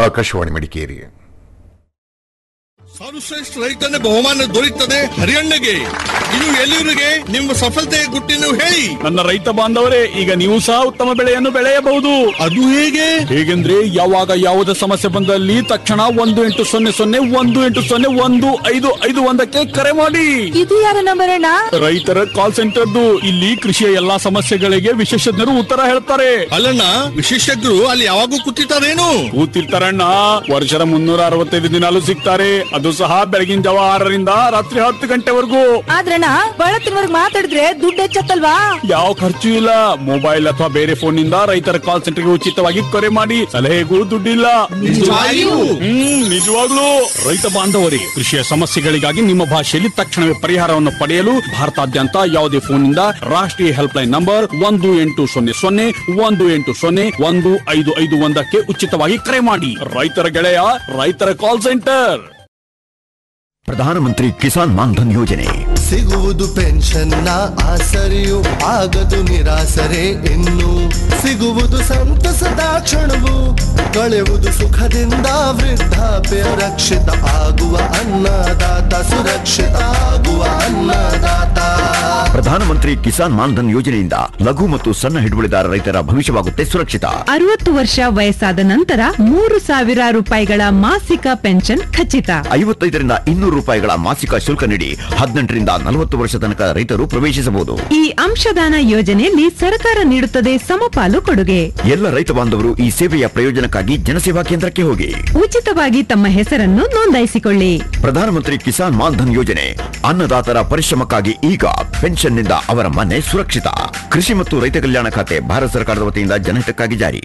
ಆಕಾಶವಾಣಿ ಮಡಿಕೇರಿ ಸರ್ವಶ್ರೇಷ್ಠ ರೈತನ ಬಹುಮಾನ ದೊರೆಯುತ್ತದೆ ಹರಿಯಣ್ಣಗೆ ಇದು ಎಲ್ಲಿವರಿಗೆ ನಿಮ್ಮ ಸಫಲತೆಯ ಗುಟ್ಟಿನ ಹೇಳಿ ನನ್ನ ರೈತ ಬಾಂಧವರೇ ಈಗ ನೀವು ಸಹ ಉತ್ತಮ ಬೆಳೆಯನ್ನು ಬೆಳೆಯಬಹುದು ಅದು ಹೇಗೆ ಹೇಗೆಂದ್ರೆ ಯಾವಾಗ ಯಾವುದೇ ಸಮಸ್ಯೆ ಬಂದಲ್ಲಿ ತಕ್ಷಣ ಒಂದು ಎಂಟು ಸೊನ್ನೆ ಸೊನ್ನೆ ಒಂದು ಎಂಟು ಸೊನ್ನೆ ಒಂದು ಐದು ಐದು ಒಂದಕ್ಕೆ ಕರೆ ಮಾಡಿ ಇದು ಯಾರ ನಂಬರ್ ಅಣ್ಣ ರೈತರ ಕಾಲ್ ಸೆಂಟರ್ದು ಇಲ್ಲಿ ಕೃಷಿಯ ಎಲ್ಲಾ ಸಮಸ್ಯೆಗಳಿಗೆ ವಿಶೇಷಜ್ಞರು ಉತ್ತರ ಹೇಳ್ತಾರೆ ಅಲ್ಲಣ್ಣ ವಿಶೇಷಜ್ಞರು ಅಲ್ಲಿ ಯಾವಾಗೂ ಕೂತಿರ್ತಾರೇನು ಕೂತಿರ್ತಾರಣ್ಣ ವರ್ಷದ ಮುನ್ನೂರ ಅರವತ್ತೈದು ದಿನಾಲು ಸಿಗ್ತಾರೆ ಅದು ಸಹ ಬೆಳಗಿನ ಜಾವ ಆರರಿಂದ ರಾತ್ರಿ ಹತ್ತು ಗಂಟೆವರೆಗೂ ಆದ್ರಣ್ಣ ಬಳತ್ತಿನವರ್ಗ್ ಮಾತಾಡಿದ್ರೆ ದುಡ್ಡು ಹೆಚ್ಚತ್ತಲ್ವಾ ಯಾವ ಖರ್ಚು ಇಲ್ಲ ಮೊಬೈಲ್ ಅಥವಾ ಬೇರೆ ಫೋನ್ ನಿಂದ ರೈತರ ಕಾಲ್ ಸೆಂಟರ್ಗೆ ಉಚಿತವಾಗಿ ಕರೆ ಮಾಡಿ ಸಲಹೆಗೂ ದುಡ್ಡಿಲ್ಲ ನಿಜವಾಗಿಯೂ? ಹ್ಮ್ ನಿಜವಾಗ್ಲೂ ರೈತ ಬಾಂಧವರಿಗೆ ಕೃಷಿಯ ಸಮಸ್ಯೆಗಳಿಗಾಗಿ ನಿಮ್ಮ ಭಾಷೆಯಲ್ಲಿ ತಕ್ಷಣವೇ ಪರಿಹಾರವನ್ನು ಪಡೆಯಲು ಭಾರತಾದ್ಯಂತ ಯಾವುದೇ ಫೋನ್ ನಿಂದ ರಾಷ್ಟ್ರೀಯ ಹೆಲ್ಪ್ ಲೈನ್ ನಂಬರ್ ಒಂದು ಎಂಟು ಸೊನ್ನೆ ಸೊನ್ನೆ ಒಂದು ಎಂಟು ಸೊನ್ನೆ ಒಂದು ಐದು ಐದು ಒಂದಕ್ಕೆ ಉಚಿತವಾಗಿ ಕರೆ ಮಾಡಿ ರೈತರ ಗೆಳೆಯ ರೈತರ ಕಾಲ್ ಸೆಂಟರ್ ಪ್ರಧಾನಮಂತ್ರಿ ಕಿಸಾನ್ ಮಾನ್ಧನ್ ಯೋಜನೆ ಸಿಗುವುದು ಪೆನ್ಷನ್ನ ಆಸರೆಯು ಆಗದು ನಿರಾಸರೆ ಇನ್ನು ಸಿಗುವುದು ಸಂತಸದ ಕ್ಷಣವು ಕಳೆಯುವುದು ಸುಖದಿಂದ ವೃದ್ಧಾಪ್ಯ ರಕ್ಷಿತ ಆಗುವ ಅನ್ನದಾತ ಸುರಕ್ಷಿತ ಆಗುವ ಅನ್ನದಾತ ಪ್ರಧಾನಮಂತ್ರಿ ಕಿಸಾನ್ ಮಾನ್ಧನ್ ಯೋಜನೆಯಿಂದ ಲಘು ಮತ್ತು ಸಣ್ಣ ಹಿಡುವಳಿದಾರ ರೈತರ ಭವಿಷ್ಯವಾಗುತ್ತೆ ಸುರಕ್ಷಿತ ಅರವತ್ತು ವರ್ಷ ವಯಸ್ಸಾದ ನಂತರ ಮೂರು ಸಾವಿರ ರೂಪಾಯಿಗಳ ಮಾಸಿಕ ಪೆನ್ಷನ್ ಖಚಿತ ಐವತ್ತೈದರಿಂದ ಇನ್ನೂರು ರೂಪಾಯಿಗಳ ಮಾಸಿಕ ಶುಲ್ಕ ನೀಡಿ ಹದಿನೆಂಟರಿಂದ ನಲವತ್ತು ವರ್ಷ ತನಕ ರೈತರು ಪ್ರವೇಶಿಸಬಹುದು ಈ ಅಂಶದಾನ ಯೋಜನೆಯಲ್ಲಿ ಸರ್ಕಾರ ನೀಡುತ್ತದೆ ಸಮಪಾಲು ಕೊಡುಗೆ ಎಲ್ಲ ರೈತ ಬಾಂಧವರು ಈ ಸೇವೆಯ ಪ್ರಯೋಜನಕ್ಕಾಗಿ ಜನಸೇವಾ ಕೇಂದ್ರಕ್ಕೆ ಹೋಗಿ ಉಚಿತವಾಗಿ ತಮ್ಮ ಹೆಸರನ್ನು ನೋಂದಾಯಿಸಿಕೊಳ್ಳಿ ಪ್ರಧಾನಮಂತ್ರಿ ಕಿಸಾನ್ ಮಾನ್ಧನ್ ಯೋಜನೆ ಅನ್ನದಾತರ ಪರಿಶ್ರಮಕ್ಕಾಗಿ ಈಗ ಪೆನ್ಷನ್ನಿಂದ ಅವರ ಮನೆ ಸುರಕ್ಷಿತ ಕೃಷಿ ಮತ್ತು ರೈತ ಕಲ್ಯಾಣ ಖಾತೆ ಭಾರತ ಸರ್ಕಾರದ ವತಿಯಿಂದ ಜನಹಿತಕ್ಕಾಗಿ ಜಾರಿ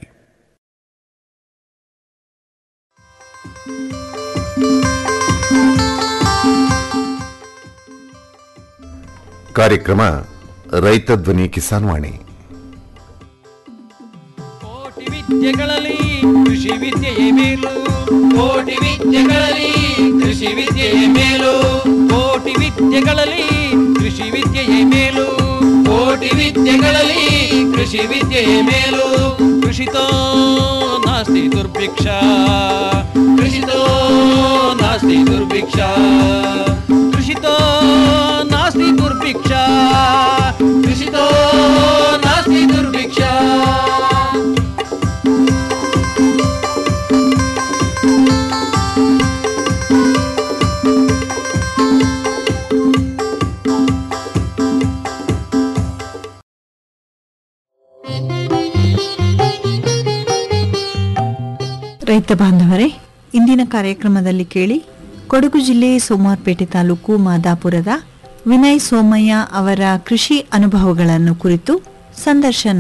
ಕಾರ್ಯಕ್ರಮ ರೈತ ಧ್ವನಿ ಕಿಸಾನ್ ವಾಣಿ ಕೋಟಿ ವಿದ್ಯೆಗಳಲ್ಲಿ ಕೃಷಿ ವಿದ್ಯೆಯೇ ಮೇಲು ಕೋಟಿ ವಿದ್ಯೆಗಳಲ್ಲಿ ಕೃಷಿ ವಿದ್ಯೆಯೇ ಮೇಲು ಕೋಟಿ ವಿದ್ಯೆಗಳಲ್ಲಿ ಕೃಷಿ ವಿದ್ಯೆಯೇ ಮೇಲು ಕೋಟಿ ವಿದ್ಯೆಗಳಲ್ಲಿ ಕೃಷಿ ವಿದ್ಯೆಯೇ ಮೇಲು ಕೃಷಿತೋ ನಾಸ್ತಿ ದುರ್ಭಿಕ್ಷ ಕೃಷಿತೋ ನಾಸ್ತಿ ದುರ್ಭಿಕ್ಷ ಕೃಷಿತೋ ನಾಸ್ತಿ ದುರ್ಭಿಕ್ಷ ಕೃಷಿತೋ ನಾಸ್ತಿ ದುರ್ಭಿಕ್ಷ ರೈತ ಬಾಂಧವರೇ ಇಂದಿನ ಕಾರ್ಯಕ್ರಮದಲ್ಲಿ ಕೇಳಿ ಕೊಡಗು ಜಿಲ್ಲೆ ಸೋಮವಾರಪೇಟೆ ತಾಲೂಕು ಮಾದಾಪುರದ ವಿನಯ್ ಸೋಮಯ್ಯ ಅವರ ಕೃಷಿ ಅನುಭವಗಳನ್ನು ಕುರಿತು ಸಂದರ್ಶನ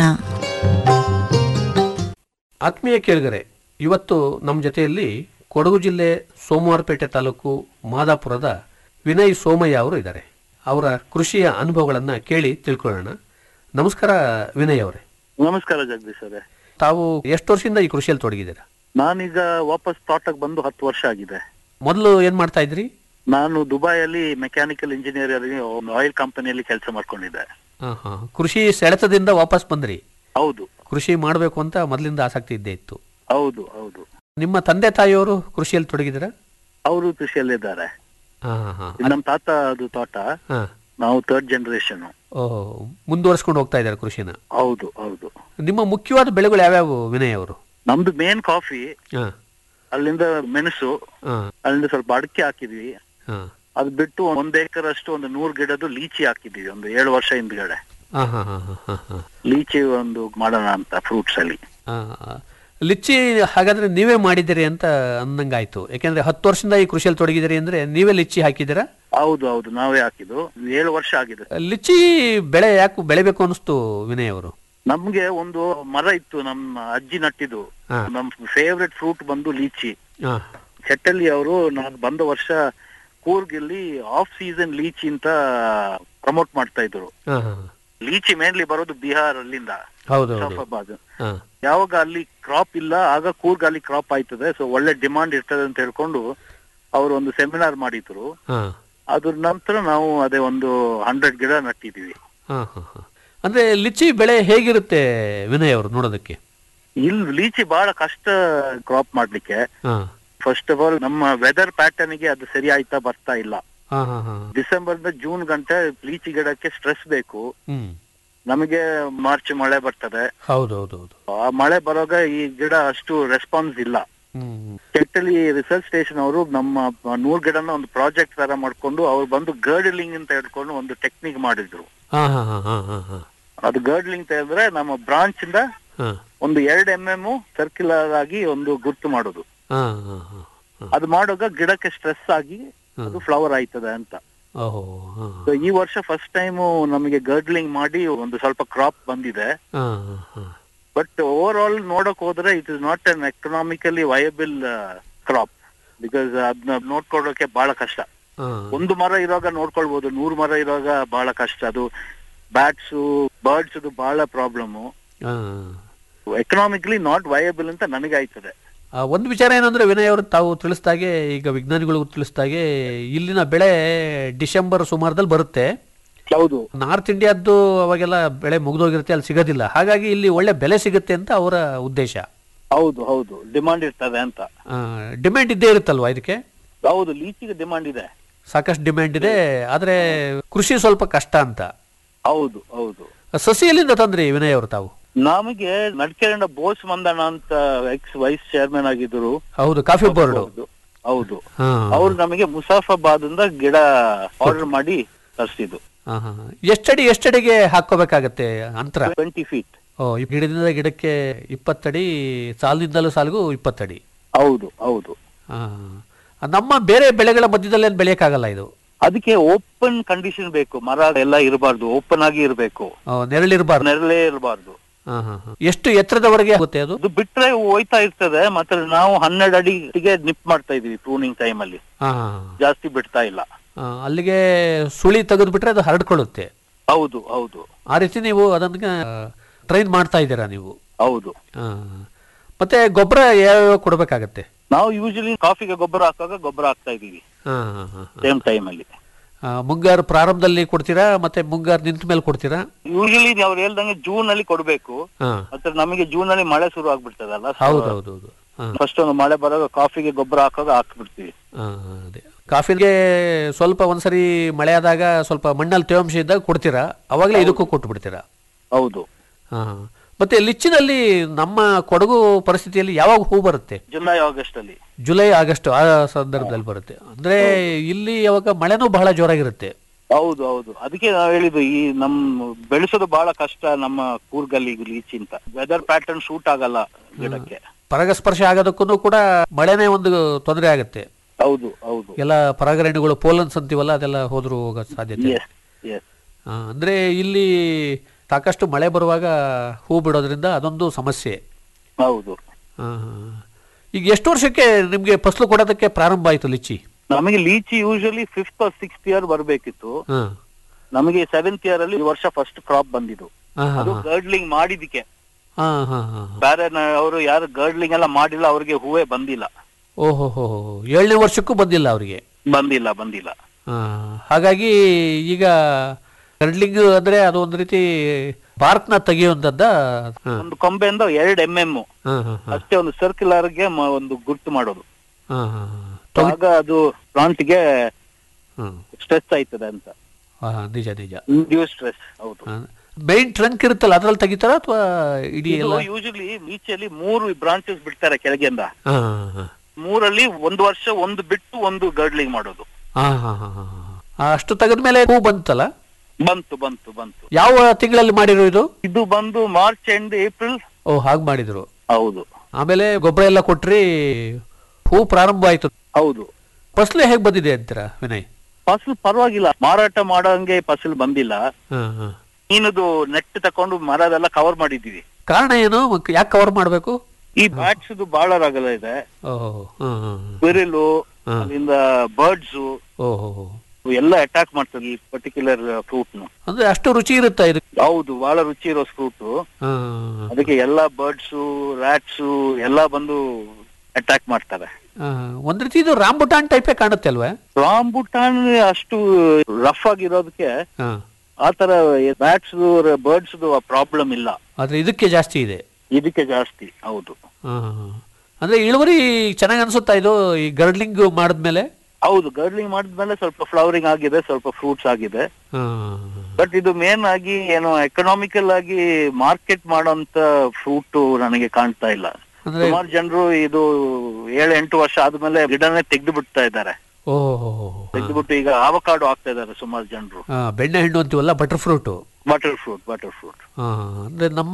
ಆತ್ಮೀಯ ಕೇಳಿಗರೆ ಇವತ್ತು ನಮ್ಮ ಜೊತೆಯಲ್ಲಿ ಕೊಡಗು ಜಿಲ್ಲೆ ಸೋಮವಾರಪೇಟೆ ತಾಲೂಕು ಮಾದಾಪುರದ ವಿನಯ್ ಸೋಮಯ್ಯ ಅವರು ಇದ್ದಾರೆ ಅವರ ಕೃಷಿಯ ಅನುಭವಗಳನ್ನು ಕೇಳಿ ತಿಳ್ಕೊಳ್ಳೋಣ ನಮಸ್ಕಾರ ವಿನಯ್ ಅವರೇ ನಮಸ್ಕಾರ ಜಗದೀಶ್ ಅವರೇ ತಾವು ಎಷ್ಟು ವರ್ಷದಿಂದ ಈ ಕೃಷಿಯಲ್ಲಿ ತೊಡಗಿದ್ದೀರಾ ನಾನೀಗ ವಾಪಸ್ ತೋಟಕ್ಕೆ ಬಂದು ಹತ್ತು ವರ್ಷ ಆಗಿದೆ ಮೊದಲು ಏನ್ ಮಾಡ್ತಾ ಇದ್ರಿ ನಾನು ದುಬೈಯಲ್ಲಿ ಮೆಕ್ಯಾನಿಕಲ್ ಇಂಜಿನಿಯರ್ ಆಯಿಲ್ ಕಂಪನಿಯಲ್ಲಿ ಕೆಲಸ ಮಾಡ್ಕೊಂಡಿದ್ದೆ ಹಾ, ಹಾ. ಕೃಷಿ ಸೆಳೆತದಿಂದ ವಾಪಸ್ ಬಂದ್ರಿ ಹೌದು ಕೃಷಿ ಮಾಡಬೇಕು ಅಂತ ಮೊದಲಿಂದ ಆಸಕ್ತಿ ಇದ್ದೇ ಇತ್ತು ಹೌದು ಹೌದು ನಿಮ್ಮ ತಂದೆ ತಾಯಿಯವರು ಕೃಷಿಯಲ್ಲಿ ತೊಡಗಿದ್ದೀರಾ ಅವರು ಕೃಷಿಯಲ್ಲಿದ್ದಾರೆ ಹಾ ಹಾ, ಹಾ ಇದು ನಮ್ಮ ತಾತ ಅದು ತೋಟ ಹಾ ನಾವು ಥರ್ಡ್ ಜನರೇಷನ್ ಓಹೋ ಮುಂದುವರ್ಸ್ಕೊಂಡು ಹೋಗ್ತಾ ಇದ್ದಾರೆ ಕೃಷಿನ ಹೌದು ಹೌದು ನಿಮ್ಮ ಮುಖ್ಯವಾದ ಬೆಳೆಗಳು ಯಾವ್ಯಾವು ವಿನಯ್ ಅವರು ನಮ್ದು ಮೇನ್ ಕಾಫಿ ಹಾ ಅಲ್ಲಿಂದ ಮೆಣಸು ಹಾ ಅಲ್ಲಿಂದ ಸ್ವಲ್ಪ ಅಡಿಕೆ ಹಾಕಿದ್ವಿ ಹಾ ಅದು ಬಿಟ್ಟು ಒಂದ್ ಏಕರ್ ಅಷ್ಟು ಒಂದು ನೂರ್ ಗಿಡದ್ದು ಲೀಚಿ ಹಾಕಿದ್ವಿ ಒಂದು ಏಳು ವರ್ಷ ಹಿಂದ್ಗಡೆ ಹಾ ಹಾ ಹಾ ಹಾ ಹಾ ಹಾ ಲೀಚಿ ಒಂದು ಮಾಡೋಣ ಅಂತ ಫ್ರೂಟ್ಸ್ ಅಲ್ಲಿ ಆ, ಲಿಚ್ಚಿ ಹಾಗಾದ್ರೆ ನೀವೇ ಮಾಡಿದ್ದೀರಿ ಅಂತ ಅನ್ನಂಗಾಯ್ತು ಯಾಕೆಂದ್ರೆ ಹತ್ತು ವರ್ಷದಿಂದ ಈ ಕೃಷಿಯಲ್ಲಿ ತೊಡಗಿದ್ದೀರಿ ಅಂದ್ರೆ ನೀವೇ ಲಿಚ್ಚಿ ಹಾಕಿದ್ದೀರಾ ಹೌದು ಹೌದು ನಾವೇ ಹಾಕಿದ್ದು ಏಳು ವರ್ಷ ಆಗಿದೆ ಲಿಚ್ಚಿ ಬೆಳೆ ಯಾಕೆ ಬೆಳೆಬೇಕು ಅನಿಸ್ತು ವಿನಯ್ ಅವರು ನಮ್ಗೆ ಒಂದು ಮರ ಇತ್ತು ನಮ್ಮ ಅಜ್ಜಿ ನಟ್ಟಿದ್ದು ಹಾ. ನಮ್ ಫೇವ್ರೆಟ್ ಫ್ರೂಟ್ ಬಂದು ಲೀಚಿ ಹಾ ಚೆಟ್ಟಲ್ಲಿ ಅವರು ನಾನು ಬಂದ ವರ್ಷ ಕೂರ್ಗಿಲ್ಲಿ ಆಫ್ ಸೀಸನ್ ಲೀಚಿ ಅಂತ ಪ್ರಮೋಟ್ ಮಾಡ್ತಾ ಇದ್ರು ಹಾ ಹಾ ಲೀಚಿ ಮೇನ್ಲಿ ಬರೋದು ಬಿಹಾರ್ ಅಲ್ಲಿಂದ ಹೌದು ಹೌದು ಮುಜಾಫರ್ಬಾದ್ ಹಾ ಯಾವಾಗ ಅಲ್ಲಿ ಕ್ರಾಪ್ ಇಲ್ಲ ಆಗ ಕೂರ್ಗ್ ಅಲ್ಲಿ ಕ್ರಾಪ್ ಆಯ್ತದೆ ಸೊ ಒಳ್ಳೆ ಡಿಮಾಂಡ್ ಇರ್ತದೆ ಅಂತ ಹೇಳ್ಕೊಂಡು ಅವರು ಒಂದು ಸೆಮಿನಾರ್ ಮಾಡಿದ್ರು ಹಾ ಅದ್ರ ನಂತರ ನಾವು ಅದೇ ಒಂದು ಹಂಡ್ರೆಡ್ ಗಿಡ ನಟ್ಟಿದೀವಿ ಹಾ ಹಾ ಹಾ ಅಂದ್ರೆ ಲಿಚ್ಚಿ ಬೆಳೆ ಹೇಗಿರುತ್ತೆ ವಿನಯ್ ಅವರು ನೋಡೋದಕ್ಕೆ ಇಲ್ಲಿ ಲೀಚಿ ಬಹಳ ಕಷ್ಟ ಕ್ರಾಪ್ ಮಾಡ್ಲಿಕ್ಕೆ ಹಾ ಫಸ್ಟ್ ಆಫ್ ಆಲ್ ನಮ್ಮ ವೆದರ್ ಪ್ಯಾಟರ್ನ್ ಗೆ ಅದು ಸರಿ ಆಯ್ತಾ ಬರ್ತಾ ಇಲ್ಲ ಹಾ ಹಾ ಹಾ ಡಿಸೆಂಬರ್ ಇಂದ ಜೂನ್ ಗಂಟೆ ಲೀಚಿ ಗಿಡಕ್ಕೆ ಸ್ಟ್ರೆಸ್ ಬೇಕು ಹ್ಮ್ ನಮಗೆ ಮಾರ್ಚ್ ಮಳೆ ಬರ್ತದೆ ಹೌದು ಹೌದು ಹೌದು ಆ ಮಳೆ ಬರುವಾಗ ಈ ಗಿಡ ಅಷ್ಟು ರೆಸ್ಪಾನ್ಸ್ ಇಲ್ಲ ಹ್ಮ್ ಕೆಟ್ಟಲಿ ರಿಸರ್ಚ್ ಸ್ಟೇಷನ್ ಅವರು ನಮ್ಮ ನೂರ್ ಗಿಡನ ಒಂದು ಪ್ರಾಜೆಕ್ಟ್ ತರ ಮಾಡ್ಕೊಂಡು ಅವ್ರು ಬಂದು ಗರ್ಡ್ಲಿಂಗ್ ಅಂತ ಹೇಳ್ಕೊಂಡು ಒಂದು ಟೆಕ್ನಿಕ್ ಮಾಡಿದ್ರು ಹಾ ಹಾ ಹಾ ಹಾ ಹಾ ಹಾ ಅದು ಗರ್ಡ್ಲಿಂಗ್ ಅಂತ ಹೇಳಿದ್ರೆ ನಮ್ಮ ಬ್ರಾಂಚ್ ಇಂದ ಹಾ ಒಂದು ಎರಡು ಎಂ ಎಂ ಸರ್ಕ್ಯುಲರ್ ಆಗಿ ಒಂದು ಗುರ್ತು ಮಾಡೋದು ಹಾ ಹಾ ಹಾ ಅದು ಮಾಡುವಾಗ ಗಿಡಕ್ಕೆ ಸ್ಟ್ರೆಸ್ ಆಗಿ ಅದು ಫ್ಲವರ್ ಆಯ್ತದೆ ಅಂತ ಓಹೋ ಹಾ So ಈ ವರ್ಷ ಫಸ್ಟ್ ಟೈಮ್ ನಮಗೆ ಗರ್ಡ್ಲಿಂಗ್ ಮಾಡಿ ಒಂದು ಸ್ವಲ್ಪ ಕ್ರಾಪ್ ಬಂದಿದೆ ಹಾ ಹಾ ಹಾ ಬಟ್ ಓವರ್ ಆಲ್ ನೋಡಕ್ ಹೋದ್ರೆ it is not an economically viable crop because ಅದನ್ನ ನೋಡ್ಕೊಳ್ಳೋಕೆ ಬಹಳ ಕಷ್ಟ ಹಾ ಒಂದು ಮರ ಇರುವಾಗ ನೋಡ್ಕೊಳ್ಬಹುದು ನೂರು ಮರ ಇರುವಾಗ ಬಹಳ ಕಷ್ಟ ಅದು ಬ್ಯಾಟ್ಸ್ ಬರ್ಡ್ಸ್ ಬಹಳ ಪ್ರಾಬ್ಲಮ್ ಹಾ ಎಕನಾಮಿಕಲಿ ನಾಟ್ ವಯಬಲ್ ಅಂತ ನನಗೆ ಆಯ್ತದೆ ಆ, ಒಂದು ವಿಚಾರ ಏನಂದ್ರೆ ವಿನಯ್ ಅವರು ತಾವು ತಿಳಿಸ್ದಾಗೆ ಈಗ ವಿಜ್ಞಾನಿಗಳು ತಿಳಿಸ್ದಾಗೆ ಇಲ್ಲಿನ ಬೆಳೆ ಡಿಸೆಂಬರ್ ಸುಮಾರದಲ್ಲಿ ಬರುತ್ತೆ ಹೌದು ನಾರ್ತ್ ಇಂಡಿಯಾದ್ದು ಅವಾಗೆಲ್ಲ ಬೆಳೆ ಮುಗಿದೋಗಿರುತ್ತೆ ಅಲ್ಲಿ ಸಿಗೋದಿಲ್ಲ ಹಾಗಾಗಿ ಇಲ್ಲಿ ಒಳ್ಳೆ ಬೆಲೆ ಸಿಗುತ್ತೆ ಅಂತ ಅವರ ಉದ್ದೇಶ ಹೌದು ಹೌದು ಡಿಮಾಂಡ್ ಇರ್ತದೆ ಅಂತ ಡಿಮ್ಯಾಂಡ್ ಇದ್ದೇ ಇರುತ್ತಲ್ವಾ ಇದಕ್ಕೆ ಹೌದು ಲೀಚಿಗೆ ಡಿಮಾಂಡ್ ಇದೆ ಸಾಕಷ್ಟು ಡಿಮ್ಯಾಂಡ್ ಇದೆ ಆದ್ರೆ ಕೃಷಿ ಸ್ವಲ್ಪ ಕಷ್ಟ ಅಂತ ಹೌದು ಹೌದು ಸಸಿ ಎಲ್ಲಿಂದ ತಂದ್ರಿ ವಿನಯ್ ಅವರು ತಾವು ನಮಗೆ ನಡ್ಕೆರೆಂಡ ಬೋಸ್ ಮಂದಣ್ಣ ಅಂತ ಎಕ್ಸ್ ವೈಸ್ ಚೇರ್ಮನ್ ಆಗಿದ್ರು ಹೌದು ಕಾಫಿ ಬೋರ್ಡ್ ಹೌದು ಹೌದು ಹಾ ಅವ್ರು ನಮಗೆ ಮುಸಾಫಾಬಾದ್ ಇಂದ ಗಿಡ ಆರ್ಡರ್ ಮಾಡಿ ತರಿಸಿದ್ದು ಹಾ, ಹಾ, ಹಾ. ಎಷ್ಟಡಿ ಎಷ್ಟಡಿಗೆ ಹಾಕೋಬೇಕಾಗತ್ತೆ ಅಂತರ ಟ್ವೆಂಟಿ ಫೀಟ್ ಓ ಈ ಗಿಡದಿಂದ ಗಿಡಕ್ಕೆ ಇಪ್ಪತ್ತಡಿ ಸಾಲಿನಿಂದಲೂ ಸಾಲಿಗೂ ಇಪ್ಪತ್ತಡಿ ಹೌದು ಹೌದು ಹಾ. ನಮ್ಮ ಬೇರೆ ಬೆಳೆಗಳ ಮಧ್ಯದಲ್ಲಿ ಏನು ಬೆಳೆಯಕ್ಕಾಗಲ್ಲ ಇದು ಅದಕ್ಕೆ ಓಪನ್ ಕಂಡೀಷನ್ ಬೇಕು ಮರ ಎಲ್ಲ ಇರಬಾರ್ದು ಓಪನ್ ಆಗಿ ಇರಬೇಕು ಓ, ನೆರಳಿರ್ಬಾರ್ದು ನೆರಳೇ ಇರಬಾರ್ದು ಹಾ, ಹಾ, ಹಾ. ಎಷ್ಟು ಎತ್ತರದವರೆಗೆ ಆಗುತ್ತೆ ಅದು ಅದು ಬಿಟ್ರೆ ಹೋಯ್ತಾ ಇರ್ತದೆ ಮತ್ತೆ ನಾವು ಹನ್ನೆರಡು ಅಡಿಗೆ ನಿಪ್ ಮಾಡ್ತಾ ಇದೀವಿ ಪ್ರೂನಿಂಗ್ ಟೈಮ್ ಅಲ್ಲಿ ಹಾ, ಹಾ, ಜಾಸ್ತಿ ಬಿಡ್ತಾ ಇಲ್ಲ ಹಾ. ಅಲ್ಲಿಗೆ ಸುಳಿ ತೆಗೆದು ಬಿಟ್ರೆ ಅದು ಹರಡ್ಕೊಳ್ಳುತ್ತೆ ಹೌದು ಹೌದು ಆ ರೀತಿ ನೀವು ಅದನ್ನ ಟ್ರೈನ್ ಮಾಡ್ತಾ ಇದ್ದೀರಾ ನೀವು ಹೌದು ಹಾ. ಮತ್ತೆ ಗೊಬ್ಬರ ಯಾವ್ಯಾವ ಕೊಡ್ಬೇಕಾಗತ್ತೆ ನಾವು ಯೂಶಲಿ ಕಾಫಿಗೆ ಗೊಬ್ಬರ ಹಾಕುವಾಗ ಗೊಬ್ಬರ ಹಾಕ್ತಾ ಇದೀವಿ ಹಾ, ಹಾ, ಹಾ, ಹಾ. ಸೇಮ್ ಟೈಮ್ ಅಲ್ಲಿ ಆ, ಮುಂಗಾರು ಪ್ರಾರಂಭದಲ್ಲಿ ಕೊಡ್ತೀರಾ ಮತ್ತೆ ಮುಂಗಾರು ನಿಂತ ಮೇಲೆ ಕೊಡ್ತೀರಾ ಯೂಶಲಿ ಅವ್ರು ಹೇಳ್ದಂಗೆ ಜೂನ್ ಅಲ್ಲಿ ಕೊಡ್ಬೇಕು ಹಾ ಮತ್ತೆ ನಮಗೆ ಜೂನ್ ಅಲ್ಲಿ ಮಳೆ ಶುರು ಆಗ್ಬಿಡ್ತದಲ್ಲ ಹೌದು ಹೌದು ಹೌದು ಹಾ ಫಸ್ಟ್ ಒಂದು ಮಳೆ ಬರುವಾಗ ಕಾಫಿಗೆ ಗೊಬ್ಬರ ಹಾಕುವಾಗ ಹಾಕ್ಬಿಡ್ತೀವಿ ಹಾ, ಅದೇ ಕಾಫಿಗೆ ಸ್ವಲ್ಪ ಒಂದ್ಸರಿ ಮಳೆ ಆದಾಗ ಸ್ವಲ್ಪ ಮಣ್ಣಲ್ಲಿ ತೇವಾಂಶ ಇದ್ದಾಗ ಕೊಡ್ತೀರಾ ಅವಾಗಲೇ ಇದಕ್ಕೂ ಕೊಟ್ಟು ಬಿಡ್ತೀರಾ ಹೌದು ಹಾ ಮತ್ತೆ ಲಿಚ್ಚಿನಲ್ಲಿ ನಮ್ಮ ಕೊಡಗು ಪರಿಸ್ಥಿತಿಯಲ್ಲಿ ಯಾವಾಗ ಹೂ ಬರುತ್ತೆ ಜುಲೈ ಆಗಸ್ಟ್ ಅಲ್ಲಿ ಜುಲೈ ಆಗಸ್ಟ್ ಆ ಸಂದರ್ಭದಲ್ಲಿ ಬರುತ್ತೆ ಅಂದ್ರೆ ಇಲ್ಲಿ ಯಾವಾಗ ಮಳೆನೂ ಬಹಳ ಜೋರಾಗಿರುತ್ತೆ ಹೌದು ಹೌದು ಅದಕ್ಕೆ ನಾವು ಹೇಳಿದ್ದು ಈ ನಮ್ ಬೆಳೆಸೋದು ಬಹಳ ಕಷ್ಟ ನಮ್ಮ ಕೂರ್ಗಲ್ಲಿ ಲೀಚಿ ಅಂತ ವೆದರ್ ಪ್ಯಾಟರ್ನ್ ಶೂಟ್ ಆಗಲ್ಲ ಗಿಡಕ್ಕೆ ಪರಾಗಸ್ಪರ್ಶ ಆಗೋದಕ್ಕೂ ಕೂಡ ಮಳೆನೇ ಒಂದು ತೊಂದರೆ ಆಗುತ್ತೆ ಹೌದು ಹೌದು ಎಲ್ಲ ಪರಾಗರೇಣುಗಳು ಪೋಲನ್ಸ್ ಅಂತೀವಲ್ಲ ಅದೆಲ್ಲ ಹೋದ್ರು ಹೋಗೋ ಸಾಧ್ಯತೆ ಎಸ್ ಎಸ್ ಆ, ಅಂದ್ರೆ ಇಲ್ಲಿ ಸಾಕಷ್ಟು ಮಳೆ ಬರುವಾಗ ಹೂ ಬಿಡೋದ್ರಿಂದ ಅದೊಂದು ಸಮಸ್ಯೆ ಹೌದು ಆ, ಈಗ ಎಷ್ಟು ವರ್ಷಕ್ಕೆ ನಿಮ್ಗೆ ಫಸಲು ಕೊಡೋದಕ್ಕೆ ಪ್ರಾರಂಭ ಆಯ್ತು ಲಿಚ್ಚಿ ನಮಗೆ lychee usually fifth sixth year ಬರ್ಬೇಕಿತ್ತು ಹಾ ನಮಗೆ ಸೆವೆಂತ್ ಇಯರ್ ಅಲ್ಲಿ ಈ ವರ್ಷ ಫಸ್ಟ್ ಕ್ರಾಪ್ ಬಂದಿದ್ದು ಹಾ, ಹಾ, ಅದು ಹಾ. ಗರ್ಡ್ಲಿಂಗ್ ಮಾಡಿದಕ್ಕೆ ಹಾ ಹಾ ಹಾ ಬೇರೆ ಅವರು ಯಾರು ಗರ್ಡ್ಲಿಂಗ್ ಎಲ್ಲ ಮಾಡಿಲ್ಲ ಅವ್ರಿಗೆ ಹೂವೇ ಬಂದಿಲ್ಲ ಓಹೋ ಹೋ ಏಳನೇ ವರ್ಷಕ್ಕೂ ಬಂದಿಲ್ಲ ಅವರಿಗೆ ಬಂದಿಲ್ಲ ಬಂದಿಲ್ಲ ಹಾಗಾಗಿ ಈಗ ಕರ್ಡ್ಲಿಂಗ್ ಅಂದ್ರೆ ಅದು ಒಂದು ರೀತಿ ಬಾರ್ಕ್ನ ತೆಗೆಯುವಂತದ್ದ ಹಾ, ಒಂದು ಕೊಂಬೆಯಿಂದ ಎರಡು ಎಂ ಎಂ ಹಾ, ಹಾ, ಹಾ, ಅಷ್ಟೇ ಒಂದು ಸರ್ಕ್ಯುಲರ್ ಗೆ ಮ- ಒಂದು ಗುರ್ತು ಮಾಡೋದು ಹಾ, ಹಾ, ಹಾ. ಆಗ ಅದು ಪ್ಲಾಂಟ್ ಗೆ ಹ್ಮ್. ಸ್ಟ್ರೆಸ್ ಆಯ್ತದೆ ಅಂತ ಹಾ, ನಿಜ ನಿಜ ಇಂಡ್ಯೂಸ್ ಸ್ಟ್ರೆಸ್ ಹೌದು ಮೈನ್ ಟ್ರಂಕ್ ಇರುತ್ತಲ್ಲ ಅದ್ರಲ್ಲಿ ತೆಗಿತಾರ ಅಥವಾ ಇಡೀ ಎಲ್ಲ ಯೂಶಲಿ ಈಚೆಯಲ್ಲಿ ಮೂರು ಬ್ರಾಂಚಸ್ ಬಿಡ್ತಾರೆ ಕೆಳಗಿಂದ ಹಾ, ಹಾ, ಮೂರಲ್ಲಿ ಒಂದು ವರ್ಷ ಒಂದು ಬಿಟ್ಟು ಒಂದು ಗರ್ಡ್ಲಿಂಗ್ ಮಾಡೋದು ಹಾ, ಹಾ, ಹಾ, ಹಾ, ಹಾ. ಆ, ಅಷ್ಟು ತೆಗೆದ ಮೇಲೆ ಹೂ ಬಂತಲ್ಲ ಬಂತು ಬಂತು ಬಂತು ಯಾವ ತಿಂಗಳಲ್ಲಿ ಮಾಡಿರೋ ಇದು ಇದು ಬಂದು ಮಾರ್ಚ್ ಎಂಡ್ ಏಪ್ರಿಲ್ ಓ ಹಾಗೆ ಮಾಡಿದ್ರು ಹೌದು ಆಮೇಲೆ ಗೊಬ್ಬರ ಎಲ್ಲ ಕೊಟ್ರಿ ಹೂ ಪ್ರಾರಂಭ ಆಯ್ತು ಹೌದು ಫಸಲು ಹೇಗ್ ಬಂದಿದೆ ಅಂತೀರಾ ವಿನಯ್ ಫಸಲು ಪರವಾಗಿಲ್ಲ ಮಾರಾಟ ಮಾಡೋಂಗೆ ಫಸಲು ಬಂದಿಲ್ಲ ಹಾ, ಹಾ. ನೀನದು ನೆಟ್ ತಕೊಂಡು ಮರದೆಲ್ಲ ಕವರ್ ಮಾಡಿದೀವಿ ಕಾರಣ ಏನು ಯಾಕೆ ಕವರ್ ಮಾಡ್ಬೇಕು ಈ ಬ್ಯಾಟ್ಸ್ ಬಹಳ ರಗಲ ಇದೆ ಓಹೋ ಹಾ, ಹಾ, ಹಾ. ಬಿರಿಲು ಹಾ. ಅಲ್ಲಿಂದ ಬರ್ಡ್ಸ್ ಓಹೋ ಹೋ. ಎಲ್ಲ ಅಟ್ಯಾಕ್ ಮಾಡ್ತದೆ ಈ ಪರ್ಟಿಕ್ಯುಲರ್ ಫ್ರೂಟ್ ನು ಅಂದ್ರೆ ಅಷ್ಟು ರುಚಿ ಇರುತ್ತಾ ಇದು ಹೌದು ಬಹಳ ರುಚಿ ಇರೋ ಫ್ರೂಟ್ ಹಾ, ಅದಕ್ಕೆ ಎಲ್ಲಾ ಬರ್ಡ್ಸ್ ರ್ಯಾಟ್ಸ್ ಎಲ್ಲ ಬಂದು ಅಟ್ಯಾಕ್ ಮಾಡ್ತಾರೆ ಹಾ. ಒಂದ್ ರೀತಿ ಇದು ರಾಂಬುಟಾನ್ ಟೈಪೇ ಕಾಣುತ್ತೆ ಅಲ್ವಾ ರಾಂಬುಟಾನ್ ಅಷ್ಟು ರಫ್ ಆಗಿರೋದಕ್ಕೆ ಹಾ. ಆತರ ಬ್ಯಾಟ್ಸ್ ಬರ್ಡ್ಸ್ ಪ್ರಾಬ್ಲಮ್ ಇಲ್ಲ ಆದ್ರೆ ಇದಕ್ಕೆ ಜಾಸ್ತಿ ಇದೆ ಇದಕ್ಕೆ ಜಾಸ್ತಿ ಹೌದು ಹಾ, ಹಾ, ಹಾ. ಅಂದ್ರೆ ಇಳುವರಿ ಚೆನ್ನಾಗಿ ಅನ್ಸುತ್ತಾ ಇದು ಈ ಗರ್ಡ್ಲಿಂಗ್ ಮಾಡಿದ್ಮೇಲೆ ಹೌದು ಗರ್ಲಿಂಗ್ ಮಾಡಿದ್ಮೇಲೆ ಸ್ವಲ್ಪ ಫ್ಲವರಿಂಗ್ ಆಗಿದೆ ಸ್ವಲ್ಪ ಫ್ರೂಟ್ಸ್ ಆಗಿದೆ ಹಾ, ಬಟ್ ಇದು ಮೇನ್ ಆಗಿ ಏನು ಎಕನಾಮಿಕಲ್ ಆಗಿ ಮಾರ್ಕೆಟ್ ಮಾಡೋಂತ ಫ್ರೂಟ್ ನನಗೆ ಕಾಣ್ತಾ ಇಲ್ಲ ಅಂದ್ರೆ ಸುಮಾರು ಜನರು ಇದು ಏಳು ಎಂಟು ವರ್ಷ ಆದ್ಮೇಲೆ ಗಿಡನೇ ತೆಗೆದು ಬಿಡ್ತಾ ಇದ್ದಾರೆ ಓಹೋ ತೆಗೆದ್ಬಿಟ್ಟು ಈಗ ಆವಕಾಡು ಆಗ್ತಾ ಇದ್ದಾರೆ ಸುಮಾರು ಜನರು ಬೆಣ್ಣೆ ಹಣ್ಣು ಅಂತೀವಲ್ಲ butter fruit butter fruit butter fruit ಅಂದ್ರೆ ನಮ್ಮ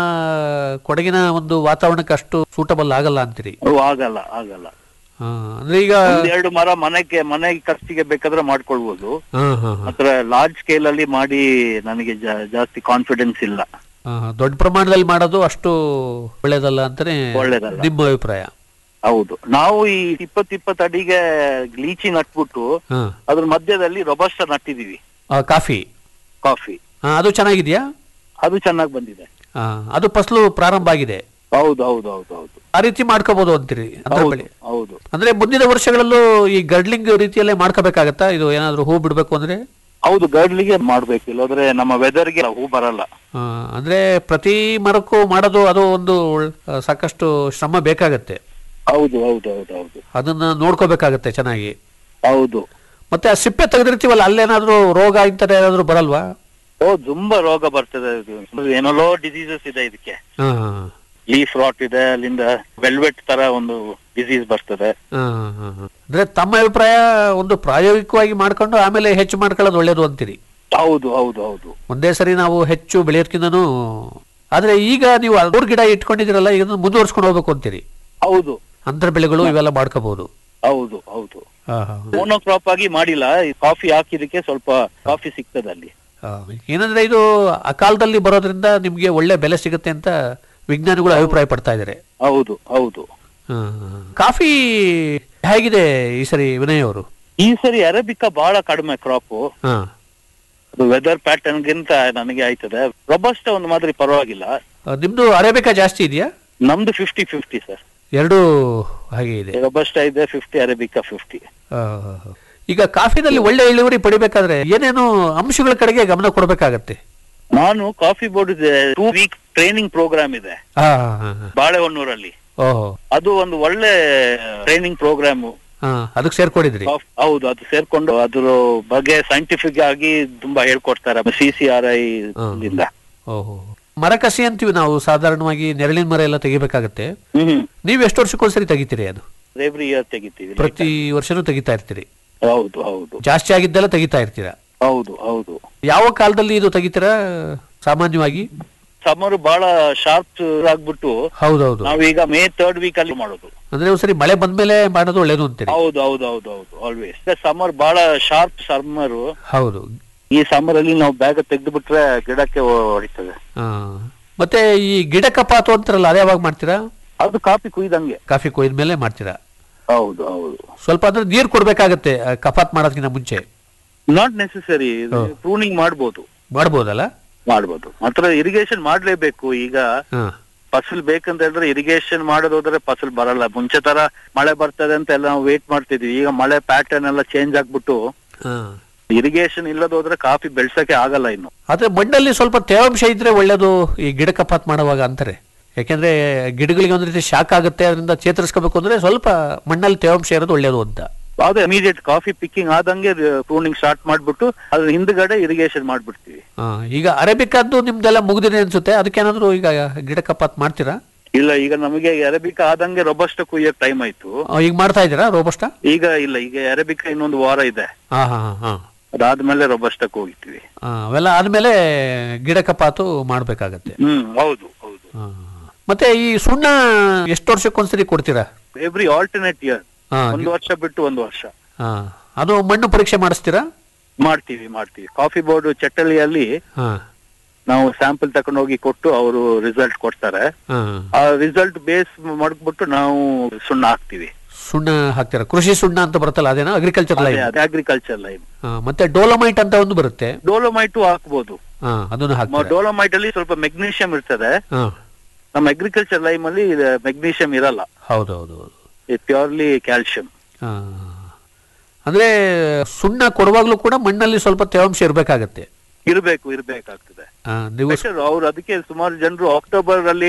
ಕೊಡಗಿನ ಒಂದು ವಾತಾವರಣಕ್ಕೆ ಅಷ್ಟು ಸೂಟಬಲ್ ಆಗಲ್ಲ ಅಂತೀರಿ ಆಗಲ್ಲ ಆಗಲ್ಲ ಹಾ, ಅಂದ್ರೆ ಈಗ ಎರಡು ಮರ ಮನೆಗೆ ಮನೆ ಖರ್ಚಿಗೆ ಬೇಕಾದ್ರೆ ಮಾಡ್ಕೊಳ್ಬಹುದು ಹಾ, ಹಾ, ಹಾ. ಮಾತ್ರ ಲಾರ್ಜ್ ಸ್ಕೇಲ್ ಅಲ್ಲಿ ಮಾಡಿ ನನಗೆ ಜಾ- ಜಾಸ್ತಿ ಕಾನ್ಫಿಡೆನ್ಸ್ ಇಲ್ಲ ಹಾ, ದೊಡ್ಡ ಪ್ರಮಾಣದಲ್ಲಿ ಮಾಡೋದು ಅಷ್ಟು ಒಳ್ಳೇದಲ್ಲ ಅಂತಾನೆ ಒಳ್ಳೇದಲ್ಲ. ನಿಮ್ಮ ಅಭಿಪ್ರಾಯ ಹೌದು ನಾವು ಈ ಇಪ್ಪತ್ ಇಪ್ಪತ್ ಅಡಿಗೆ ಲೀಚಿ ನಟ್ಬಿಟ್ಟು ಹಾ. ಅದ್ರ ಮಧ್ಯದಲ್ಲಿ ರೊಬಸ್ಟ ನಟ್ಟಿದೀವಿ ಆ, ಕಾಫಿ ಕಾಫಿ ಹಾ, ಅದು ಚೆನ್ನಾಗಿದ್ಯಾ ಅದು ಚೆನ್ನಾಗಿ ಬಂದಿದೆ ಹಾ, ಅದು ಫಸಲು ಪ್ರಾರಂಭ ಆಗಿದೆ ಹೌದು ಹೌದು ಹೌದು ಹೌದು ಆ ರೀತಿ ಮಾಡ್ಕೋಬಹುದು ಅಂತೀರಿ ಅಂತರ ಹೌದು ಬೆಳೆ ಹೌದು ಅಂದ್ರೆ ಮುಂದಿನ ವರ್ಷಗಳಲ್ಲೂ ಈ ಗಡ್ಲಿಂಗ್ ರೀತಿಯಲ್ಲೇ ಮಾಡ್ಕೋಬೇಕಾಗತ್ತಾ ಇದು ಏನಾದ್ರು ಹೂ ಬಿಡ್ಬೇಕು ಅಂದ್ರೆ ಹೌದು ಗರ್ಡ್ಲಿಗೆ ಮಾಡ್ಬೇಕು ಇಲ್ಲಾಂದ್ರೆ ನಮ್ಮ ವೆದರ್ಗೆ ಹೂ ಬರಲ್ಲ ಆ, ಅಂದ್ರೆ ಪ್ರತಿ ಮರಕ್ಕೂ ಮಾಡೋದು ಅದು ಒಂದು ಆ, ಸಾಕಷ್ಟು ಶ್ರಮ ಬೇಕಾಗತ್ತೆ ಹೌದು ಹೌದು ಹೌದು ಹೌದು ಅದನ್ನ ನೋಡ್ಕೋಬೇಕಾಗತ್ತೆ ಚೆನ್ನಾಗಿ ಹೌದು ಮತ್ತೆ ಆ ಸಿಪ್ಪೆ ತೆಗೆದಿರ್ತೀವಲ್ಲ ಅಲ್ಲೇನಾದ್ರೂ ರೋಗ ಇಂತರ ಏನಾದ್ರು ಬರಲ್ವಾ ಓ ತುಂಬಾ ರೋಗ ಬರ್ತದೆ ಇದು. ಏನೆಲ್ಲೋ ಡಿಸೀಸಸ್ ಇದೆ ಇದಕ್ಕೆ ಹಾ, ಲೀಫ್ ರಾಟ್ ಇದೆ ಅಲ್ಲಿಂದ ವೆಲ್ವೆಟ್ ತರ ಒಂದು ಡಿಸೀಸ್ ಬರ್ತದೆ ಹಾ, ಹಾ, ಹಾ. ಅಂದ್ರೆ ತಮ್ಮ ಅಭಿಪ್ರಾಯ ಒಂದು ಪ್ರಾಯೋಗಿಕವಾಗಿ ಮಾಡ್ಕೊಂಡು ಆಮೇಲೆ ಹೆಚ್ಚು ಮಾಡ್ಕೊಳ್ಳೋದು ಒಳ್ಳೇದು ಅಂತೀರಿ ಹೌದು ಹೌದು ಹೌದು ಒಂದೇ ಸರಿ ನಾವು ಹೆಚ್ಚು ಬೆಳೆಯೋದ್ಕಿಂತನೂ ಆದ್ರೆ ಈಗ ನೀವು ಮೂರ್ ಗಿಡ ಇಟ್ಕೊಂಡಿದ್ದೀರಲ್ಲ ಈಗ ಅದನ್ನ ಮುಂದುವರ್ಸ್ಕೊಂಡು ಹೋಗ್ಬೇಕು ಅಂತೀರಿ ಹೌದು ಅಂತರ ಬೆಳೆಗಳು ಇವೆಲ್ಲ ಮಾಡ್ಕೋಬಹುದು ಹೌದು ಹೌದು ಮೋನೋಕ್ರಾಪ್ ಆಗಿ ಮಾಡಿಲ್ಲ ಈ ಕಾಫಿ ಹಾಕಿದಕ್ಕೆ ಸ್ವಲ್ಪ ಕಾಫಿ ಸಿಗ್ತದೆ ಅಲ್ಲಿ ಏನಂದ್ರೆ ಇದು ಅಕಾಲದಲ್ಲಿ ಬರೋದ್ರಿಂದ ನಿಮ್ಗೆ ಒಳ್ಳೆ ಬೆಲೆ ಸಿಗುತ್ತೆ ಅಂತ ವಿಜ್ಞಾನಿಗಳು ಅಭಿಪ್ರಾಯ ಪಡ್ತಾ ಇದ್ದಾರೆ ಹೌದು ಹೌದು ಕಾಫಿ ಹೇಗಿದೆ ಈ ಸರಿ ವಿನಯ್ ಅವರು ಈ ಸರಿ ಅರೇಬಿಕಾ ಬಹಳ ಕಡಿಮೆ ಕ್ರಾಪ್ ಹಾ ಅದು ವೆದರ್ ಪ್ಯಾಟರ್ನ್ ಗಿಂತ ನನಗೆ ಆಯ್ತದೆ ರೊಬಸ್ಟ ಒಂದು ಮಾದರಿ ಪರವಾಗಿಲ್ಲ ಆ, ನಿಮ್ದು ಅರೇಬಿಕಾ ಜಾಸ್ತಿ ಇದೆಯಾ ನಮ್ದು ಫಿಫ್ಟಿ ಫಿಫ್ಟಿ ಸರ್ ಎರಡೂ ಹಾಗೆ ಇದೆ ರೊಬಸ್ಟ ಇದೆ ಫಿಫ್ಟಿ ಅರೇಬಿಕಾ ಫಿಫ್ಟಿ ಆ, ಈಗ ಕಾಫಿನಲ್ಲಿ ಒಳ್ಳೆ ಇಳುವರಿ ಪಡಿಬೇಕಾದ್ರೆ ಏನೇನು ಅಂಶಗಳ ಕಡೆಗೆ ಗಮನ ಕೊಡಬೇಕಾಗತ್ತೆ ನಾನು coffee board two week training programme ಇದೆ ಹಾ ಹಾ, ಹಾ, ಹಾ. ಬಾಳೆಹೊನ್ನೂರಲ್ಲಿ ಓಹೋ ಅದು ಒಂದು ಒಳ್ಳೆ ಟ್ರೈನಿಂಗ್ ಪ್ರೋಗ್ರಾಮ್ ಹಾ ಅದಕ್ಕೆ ಸೇರ್ಕೊಂಡಿದ್ರಿ ಹೌದು ಅದು ಸೇರ್ಕೊಂಡು ಅದ್ರ ಬಗ್ಗೆ ಸೈಂಟಿಫಿಕ್ ಆಗಿ ತುಂಬಾ ಹೇಳ್ಕೊಡ್ತಾರೆ ಸಿ ಸಿ ಆರ್ ಐ ಇಂದ ಓಹೋ ಮರ ಕಸಿ ಅಂತೀವಿ ನಾವು ಸಾಧಾರಣವಾಗಿ ನೆರಳಿನ ಮರ ಎಲ್ಲ ತೆಗಿಬೇಕಾಗತ್ತೆ ಹ್ಮ್ ನೀವು ಎಷ್ಟು ವರ್ಷಕ್ಕೊಂದ್ಸರಿ ತೆಗಿತೀರಿ ಅದು ಎವ್ರಿ ಇಯರ್ ತೆಗಿತೀವಿ ಪ್ರತಿ ವರ್ಷನೂ ತೆಗಿತಾ ಇರ್ತೀರಿ ಹೌದು ಹೌದು ಜಾಸ್ತಿ ಆಗಿದ್ದೆಲ್ಲ ತೆಗಿತಾ ಇರ್ತೀರಾ ಹೌದು ಹೌದು ಯಾವ ಕಾಲದಲ್ಲಿ ಇದು ತೆಗಿತೀರಾ ಸಾಮಾನ್ಯವಾಗಿ ಸಮ್ಮರ್ ಬಹಳ ಶಾರ್ಪ್ ಆಗ್ಬಿಟ್ಟು ಹೌದೌದು ನಾವೀಗ ಮೇ ಥರ್ಡ್ ವೀಕ್ ಅಲ್ಲಿ ಮಾಡೋದು ಅಂದ್ರೆ ಒಂದ್ಸರಿ ಮಳೆ ಬಂದ್ಮೇಲೆ ಮಾಡೋದು ಒಳ್ಳೇದು ಅಂತೀರಿ ಹೌದು ಹೌದು ಹೌದು ಹೌದು ಆಲ್ವೇಸ್ ಸಮ್ಮರ್ ಬಹಳ ಶಾರ್ಪ್ ಸಮ್ಮರ್ ಹೌದು ಈ ಸಮ್ಮರ್ ಅಲ್ಲಿ ನಾವು ಬ್ಯಾಗ್ ತೆಗೆದು ಬಿಟ್ರೆ ಗಿಡಕ್ಕೆ ಹೊಡಿತದೆ ಹಾ ಮತ್ತೆ ಈ ಗಿಡ ಕಪಾತು ಅಂತಾರಲ್ಲ ಅದೇ ಯಾವಾಗ ಮಾಡ್ತೀರಾ ಅದು ಕಾಫಿ ಕುಯ್ದಂಗೆ ಕಾಫಿ ಕೊಯ್ದ ಮೇಲೆ ಮಾಡ್ತೀರಾ ಹೌದು ಹೌದು ಸ್ವಲ್ಪ ಅಂದ್ರೆ ನೀರ್ ಕೊಡ್ಬೇಕಾಗತ್ತೆ ಆ, ಕಪಾತ್ ಮಾಡೋದಕ್ಕಿಂತ ಮುಂಚೆ ನಾಟ್ ನೆಸೆಸರಿ ಪ್ರೂನಿಂಗ್ ಮಾಡ್ಬೋದು ಮಾಡ್ಬೋದಲ್ಲ ಮಾಡ್ಬೋದು ಮಾತ್ರ ಇರಿಗೇಷನ್ ಮಾಡ್ಲೇಬೇಕು ಈಗ ಹಾ ಫಸಲ್ ಬೇಕಂತ ಹೇಳಿದ್ರೆ ಇರಿಗೇಷನ್ ಮಾಡೋದೋದ್ರೆ ಫಸಲ್ ಬರಲ್ಲ ಮುಂಚೆ ತರ ಮಳೆ ಬರ್ತದೆ ಅಂತ ಎಲ್ಲ ನಾವು ವೇಟ್ ಮಾಡ್ತಿದ್ವಿ ಈಗ ಮಳೆ ಪ್ಯಾಟರ್ನ್ ಎಲ್ಲ ಚೇಂಜ್ ಆಗ್ಬಿಟ್ಟು ಹಾ ಇರಿಗೇಷನ್ ಇಲ್ಲದೋದ್ರೆ ಕಾಫಿ ಬೆಳ್ಸಕ್ಕೆ ಆಗಲ್ಲ ಇನ್ನು ಆದ್ರೆ ಮಣ್ಣಲ್ಲಿ ಸ್ವಲ್ಪ ತೇವಾಂಶ ಇದ್ರೆ ಒಳ್ಳೇದು ಈ ಗಿಡ ಕಪಾತ್ ಮಾಡುವಾಗ ಅಂತಾರೆ ಯಾಕೆಂದ್ರೆ ಗಿಡಗಳಿಗೆ ಒಂದ್ ರೀತಿ ಶಾಕ್ ಆಗುತ್ತೆ ಅದರಿಂದ ಚೇತರಿಸ್ಕೋಬೇಕು ಅಂದ್ರೆ ಸ್ವಲ್ಪ ಮಣ್ಣಲ್ಲಿ ತೇವಾಂಶ ಇರೋದು ಒಳ್ಳೇದು ಅಂತ ಅದೇ ಇಮಿಡಿಯೇಟ್ ಕಾಫಿ ಪಿಕ್ಕಿಂಗ್ ಆದಂಗೆ ಪ್ರೂನಿಂಗ್ ಸ್ಟಾರ್ಟ್ ಮಾಡ್ಬಿಟ್ಟು ಅದ್ರ ಹಿಂದ್ಗಡೆ ಇರಿಗೇಷನ್ ಮಾಡ್ಬಿಡ್ತೀವಿ ಆ, ಈಗ ಅರೇಬಿಕಾದ್ದು ನಿಮ್ದೆಲ್ಲ ಮುಗ್ದಿದೆ ಅನ್ಸುತ್ತೆ ಅದಕ್ಕೇನಾದ್ರು ಈಗ ಗಿಡ ಕಪಾತ್ ಮಾಡ್ತೀರಾ ಇಲ್ಲ ಈಗ ನಮಗೆ ಅರೇಬಿಕಾ ಆದಂಗೆ ರೊಬಸ್ಟ ಕುಯ್ಯಕ್ ಟೈಮ್ ಆಯ್ತು ಆ, ಈಗ ಮಾಡ್ತಾ ಇದ್ದೀರಾ ರೋಬಸ್ಟ ಈಗ ಇಲ್ಲ ಈಗ ಅರೇಬಿಕಾ ಇನ್ನೊಂದು ವಾರ ಇದೆ ಹಾ ಹಾ ಹಾ ಹಾ ಅದಾದ್ಮೇಲೆ ರೊಬಸ್ಟಕ್ ಹೋಗ್ತೀವಿ ಆ, ಅವೆಲ್ಲ ಆದ್ಮೇಲೆ ಗಿಡ ಕಪಾತು ಮಾಡ್ಬೇಕಾಗತ್ತೆ ಹ್ಮ್ ಹೌದು ಹೌದು ಆ. ಮತ್ತೆ ಈ ಸುಣ್ಣ ಎಷ್ಟು ವರ್ಷಕ್ಕೊಂದ್ಸರಿ ಕೊಡ್ತೀರಾ ಎವ್ರಿ ಆಲ್ಟರ್ನೇಟ್ ಇಯರ್ ಹಾ, ಒಂದು ವರ್ಷ ಬಿಟ್ಟು ಒಂದು ವರ್ಷ ಹಾ ಅದು ಮಣ್ಣು ಪರೀಕ್ಷೆ ಮಾಡಿಸ್ತೀರಾ ಮಾಡ್ತೀವಿ ಮಾಡ್ತೀವಿ ಕಾಫಿ ಬೋರ್ಡ್ ಚಟ್ಟಳಿಯಲ್ಲಿ ಹಾ ನಾವು ಸ್ಯಾಂಪಲ್ ತಕೊಂಡು ಹೋಗಿ ಕೊಟ್ಟು ಅವರು ರಿಸಲ್ಟ್ ಕೊಡ್ತಾರೆ ಹಾ ಆ ರಿಸಲ್ಟ್ ಬೇಸ್ ಮಾಡ್ಬಿಟ್ಟು ನಾವು ಸುಣ್ಣ ಹಾಕ್ತಿವಿ ಸುಣ್ಣ ಹಾಕ್ತೀರಾ ಕೃಷಿ ಸುಣ್ಣ ಅಂತ ಬರುತ್ತಲ್ಲ ಅದೇನಾ ಅಗ್ರಿಕಲ್ಚರ್ ಲೈನ್ ಅಗ್ರಿಕಲ್ಚರ್ ಲೈನ್ ಮತ್ತೆ ಡೋಲಮೈಟ್ ಅಂತ ಒಂದು ಬರುತ್ತೆ ಡೋಲೋಮೈಟು ಹಾಕ್ಬೋದು ಹಾ ಅದನ್ನು ಹಾಕ್ತೀರಾ ಡೋಲೋಮೈಟ್ ಅಲ್ಲಿ ಸ್ವಲ್ಪ ಮೆಗ್ನೀಷಿಯಂ ಇರ್ತದೆ ಹಾ ನಮ್ಮ ಅಗ್ರಿಕಲ್ಚರ್ ಲೈಮ್ ಅಲ್ಲಿ ಮೆಗ್ನೀಷಿಯಂ ಇರಲ್ಲ ಹೌದೌದು ಹೌದು ಪ್ಯೂರ್ಲಿ ಕ್ಯಾಲ್ಸಿಯಂ ಹಾ ಅಂದ್ರೆ ಸುಣ್ಣ ಕೊಡುವಾಗ್ಲೂ ಕೂಡ ಮಣ್ಣಲ್ಲಿ ಸ್ವಲ್ಪ ತೇವಾಂಶ ಇರ್ಬೇಕಾಗತ್ತೆ ಇರ್ಬೇಕು ಇರ್ಬೇಕಾಗ್ತದೆ ಆ, ನೀವು ಅವ್ರು ಅದಕ್ಕೆ ಸುಮಾರು ಜನರು ಅಕ್ಟೋಬರ್ ಅಲ್ಲಿ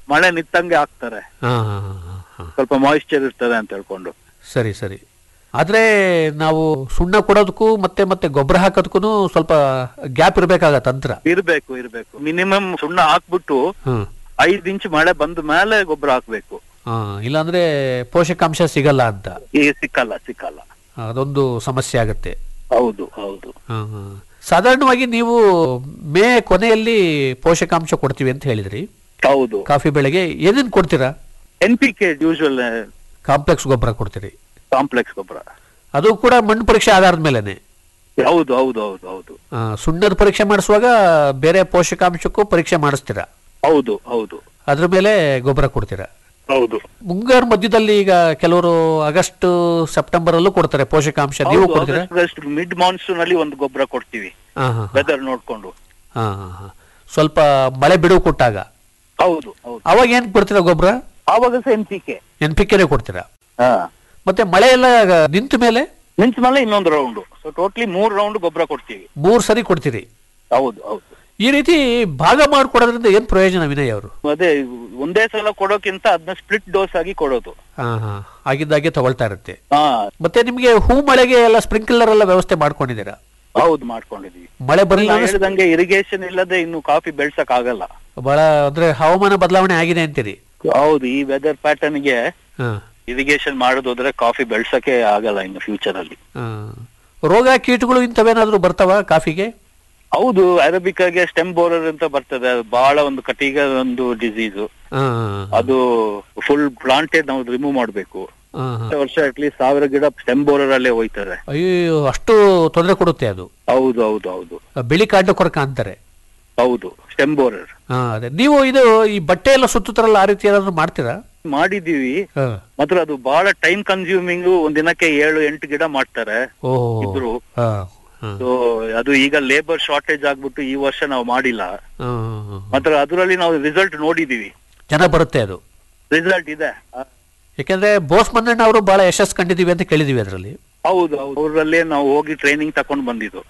ಮಳೆ ನಿತ್ತಂಗೆ ಹಾಕ್ತಾರೆ ಹಾ ಹಾ ಹಾ, ಹಾ ಸ್ವಲ್ಪ ಮಾಯಿಶ್ಚರ್ ಇರ್ತದೆ ಅಂತ ಹೇಳ್ಕೊಂಡು ಸರಿ ಸರಿ ಆದ್ರೆ ನಾವು ಸುಣ್ಣ ಕೊಡೋದಕ್ಕೂ ಮತ್ತೆ ಮತ್ತೆ ಗೊಬ್ಬರ ಹಾಕೋದಕ್ಕೂ ಸ್ವಲ್ಪ ಗ್ಯಾಪ್ ಇರ್ಬೇಕಾಗತ್ತೆ ಅಂತರ ಇರ್ಬೇಕು ಇರ್ಬೇಕು ಮಿನಿಮಮ್ ಸುಣ್ಣ ಹಾಕ್ಬಿಟ್ಟು ಹ್ಮ್ ಐದ್ ಇಂಚ್ ಮಳೆ ಬಂದ ಮೇಲೆ ಗೊಬ್ಬರ ಹಾಕ್ಬೇಕು ಹಾ ಇಲ್ಲಾಂದ್ರೆ ಪೋಷಕಾಂಶ ಸಿಗಲ್ಲ ಅಂತ ಈಗ ಸಿಕ್ಕಲ್ಲ ಸಿಕ್ಕಲ್ಲ ಅದೊಂದು ಸಮಸ್ಯೆ ಆಗತ್ತೆ ಹೌದು ಹೌದು ಹಾ, ಹಾ. ಸಾಧಾರಣವಾಗಿ ನೀವು ಮೇ ಕೊನೆಯಲ್ಲಿ ಪೋಷಕಾಂಶ ಕೊಡ್ತೀವಿ ಅಂತ ಹೇಳಿದ್ರಿ ಹೌದು ಕಾಫಿ ಬೆಳೆಗೆ ಏನೇನ್ ಕೊಡ್ತೀರಾ N P K usual complex ಗೊಬ್ಬರ ಕೊಡ್ತೀರಿ ಕಾಂಪ್ಲೆಕ್ಸ್ ಗೊಬ್ಬರ ಅದು ಕೂಡ ಮಣ್ಣು ಪರೀಕ್ಷೆ ಆಧಾರದ ಮೇಲೆನೆ ಹೌದು ಹೌದು ಹೌದು ಹೌದು ಆ, ಸುಣ್ಣದ ಪರೀಕ್ಷೆ ಮಾಡಿಸುವಾಗ ಬೇರೆ ಪೋಷಕಾಂಶಕ್ಕೂ ಪರೀಕ್ಷೆ ಮಾಡಿಸ್ತೀರಾ ಹೌದು ಹೌದು ಅದ್ರ ಮೇಲೆ ಗೊಬ್ಬರ ಕೊಡ್ತೀರಾ ಹೌದು ಮುಂಗಾರು ಮಧ್ಯದಲ್ಲಿ ಈಗ ಕೆಲವರು ಆಗಸ್ಟ್ ಸೆಪ್ಟೆಂಬರ್ ಅಲ್ಲೂ ಕೊಡ್ತಾರೆ ಪೋಷಕಾಂಶ ನೀವು ಕೊಡ್ತೀರಾ ಮಿಡ್ ಮಾನ್ಸೂನ್ ಅಲ್ಲಿ ಒಂದು ಗೊಬ್ಬರ ಕೊಡ್ತೀವಿ ಹಾ ಹಾ ವೆದರ್ ನೋಡ್ಕೊಂಡು ಹಾ ಹಾ ಹಾ ಸ್ವಲ್ಪ ಮಳೆ ಬಿಡುವು ಕೊಟ್ಟಾಗ ಹೌದು ಹೌದು ಅವಾಗ ಏನ್ ಕೊಡ್ತೀರಾ ಗೊಬ್ಬರ ಆವಾಗ ಸಹ N P K N P ಕೆನೆ ಕೊಡ್ತೀರಾ ಹಾ ಮತ್ತೆ ಮಳೆ ಎಲ್ಲ ನಿಂತ ಮೇಲೆ ನಿಂತ ಮೇಲೆ ಇನ್ನೊಂದು ರೌಂಡ್ ಸೊ ಟೋಟ್ಲಿ ಮೂರ್ ರೌಂಡ್ ಗೊಬ್ಬರ ಕೊಡ್ತೀವಿ ಮೂರ್ ಸರಿ ಕೊಡ್ತೀರಿ ಹೌದು ಹೌದು ಈ ರೀತಿ ಭಾಗ ಮಾಡ್ಕೊಡೋದ್ರಿಂದ ಏನ್ ಪ್ರಯೋಜನ ವಿನಯ್ ಅವರು ಅದೇ ಒಂದೇ ಸಲ ಕೊಡೋಕ್ಕಿಂತ ಅದನ್ನ ಸ್ಪ್ಲಿಟ್ ಡೋಸ್ ಆಗಿ ಕೊಡೋದು ಹಾ ಹಾ ಆಗಿದ್ದಾಗೆ ತಗೊಳ್ತಾ ಇರುತ್ತೆ ಹಾ ಮತ್ತೆ ನಿಮ್ಗೆ ಹೂ ಮಳೆಗೆ ಎಲ್ಲ ಸ್ಪ್ರಿಂಕ್ಲರ್ ಎಲ್ಲ ವ್ಯವಸ್ಥೆ ಮಾಡ್ಕೊಂಡಿದ್ದೀರಾ ಹೌದು ಮಾಡ್ಕೊಂಡಿದೀವಿ ಮಳೆ ಬರಲಿಲ್ಲ ನಾನು ಅಂದ್ರೆ ಹೇಳ್ದಂಗೆ ಇರಿಗೇಷನ್ ಇಲ್ಲದೆ ಇನ್ನು ಕಾಫಿ ಬೆಳ್ಸಕ್ ಆಗಲ್ಲ ಬಹಳ ಅಂದ್ರೆ ಹವಾಮಾನ ಬದಲಾವಣೆ ಆಗಿದೆ ಅಂತೀರಿ ಹೌದು ಈ ವೆದರ್ ಪ್ಯಾಟರ್ನ್ ಗೆ ಹಾ ಇರಿಗೇಷನ್ ಮಾಡೋದಾದ್ರೆ ಕಾಫಿ ಬೆಳ್ಸಕ್ಕೆ ಆಗಲ್ಲ ಇನ್ನು ಫ್ಯೂಚರ್ ಅಲ್ಲಿ ಹಾ. ರೋಗ ಕೀಟಗಳು ಇಂಥವೇನಾದ್ರೂ ಬರ್ತಾವ ಕಾಫಿಗೆ ಹೌದು ಅರಬಿಕಾಗೆ ಸ್ಟೆಮ್ ಬೋರರ್ ಅಂತ ಬರ್ತದೆ ಅದು ಬಹಳ ಒಂದು ಕಟಿಗ ಒಂದು ಡಿಸೀಸ್ ಹಾ, ಅದು ಫುಲ್ ಪ್ಲಾಂಟೆಡ್ ನಾವು ರಿಮೂವ್ ಮಾಡ್ಬೇಕು ಹಾ, ಹಾ. ವರ್ಷ ಅಟ್ಲೀಸ್ಟ್ ಸಾವಿರ ಗಿಡ ಸ್ಟೆಮ್ ಬೋರರ್ ಅಲ್ಲೇ ಹೋಯ್ತಾರೆ ಅಯ್ಯೋ ಅಷ್ಟು ತೊಂದರೆ ಕೊಡುತ್ತೆ ಅದು ಹೌದು ಹೌದು ಹೌದು ಬಿಳಿ ಕಾಂಡ ಕೊರಕ ಅಂತಾರೆ ಹೌದು ಸ್ಟೆಮ್ ಬೋರರ್ ಹಾ ಅದೇ ನೀವು ಇದು ಈ ಬಟ್ಟೆ ಎಲ್ಲ ಸುತ್ತುತ್ತಾರಲ್ಲ ಆ ರೀತಿ ಏನಾದ್ರು ಮಾಡ್ತೀರಾ ಮಾಡಿದೀವಿ ಹಾ. ಮಾತ್ರ ಅದು ಬಹಳ ಟೈಮ್ ಕನ್ಸ್ಯೂಮಿಂಗ್ ಒಂದ್ ದಿನಕ್ಕೆ ಏಳು ಎಂಟು ಗಿಡ ಮಾಡ್ತಾರೆ ಓಹೋ ಇದ್ರು ಹಾ ಹಾ ಸೊ ಅದು ಈಗ ಲೇಬರ್ ಶಾರ್ಟೇಜ್ ಆಗ್ಬಿಟ್ಟು ಈ ವರ್ಷ ನಾವು ಮಾಡಿಲ್ಲ ಹಾ, ಹಾ. ಮಾತ್ರ ಅದರಲ್ಲಿ ನಾವು ರಿಸಲ್ಟ್ ನೋಡಿದೀವಿ ಜನ ಬರುತ್ತೆ ಅದು ರಿಸಲ್ಟ್ ಇದೆ ಆ, ಯಾಕಂದ್ರೆ ಬೋಸ್ ಮನ್ನಣ್ಣ ಅವರು ಬಹಳ ಯಶಸ್ಸು ಕಂಡಿದೀವಿ ಅಂತ ಕೇಳಿದೀವಿ ಅದರಲ್ಲಿ ಹೌದು ಹೌದು ಅವರಲ್ಲೇ ನಾವು ಹೋಗಿ ಟ್ರೈನಿಂಗ್ ತಕೊಂಡ್ ಬಂದಿದ್ದು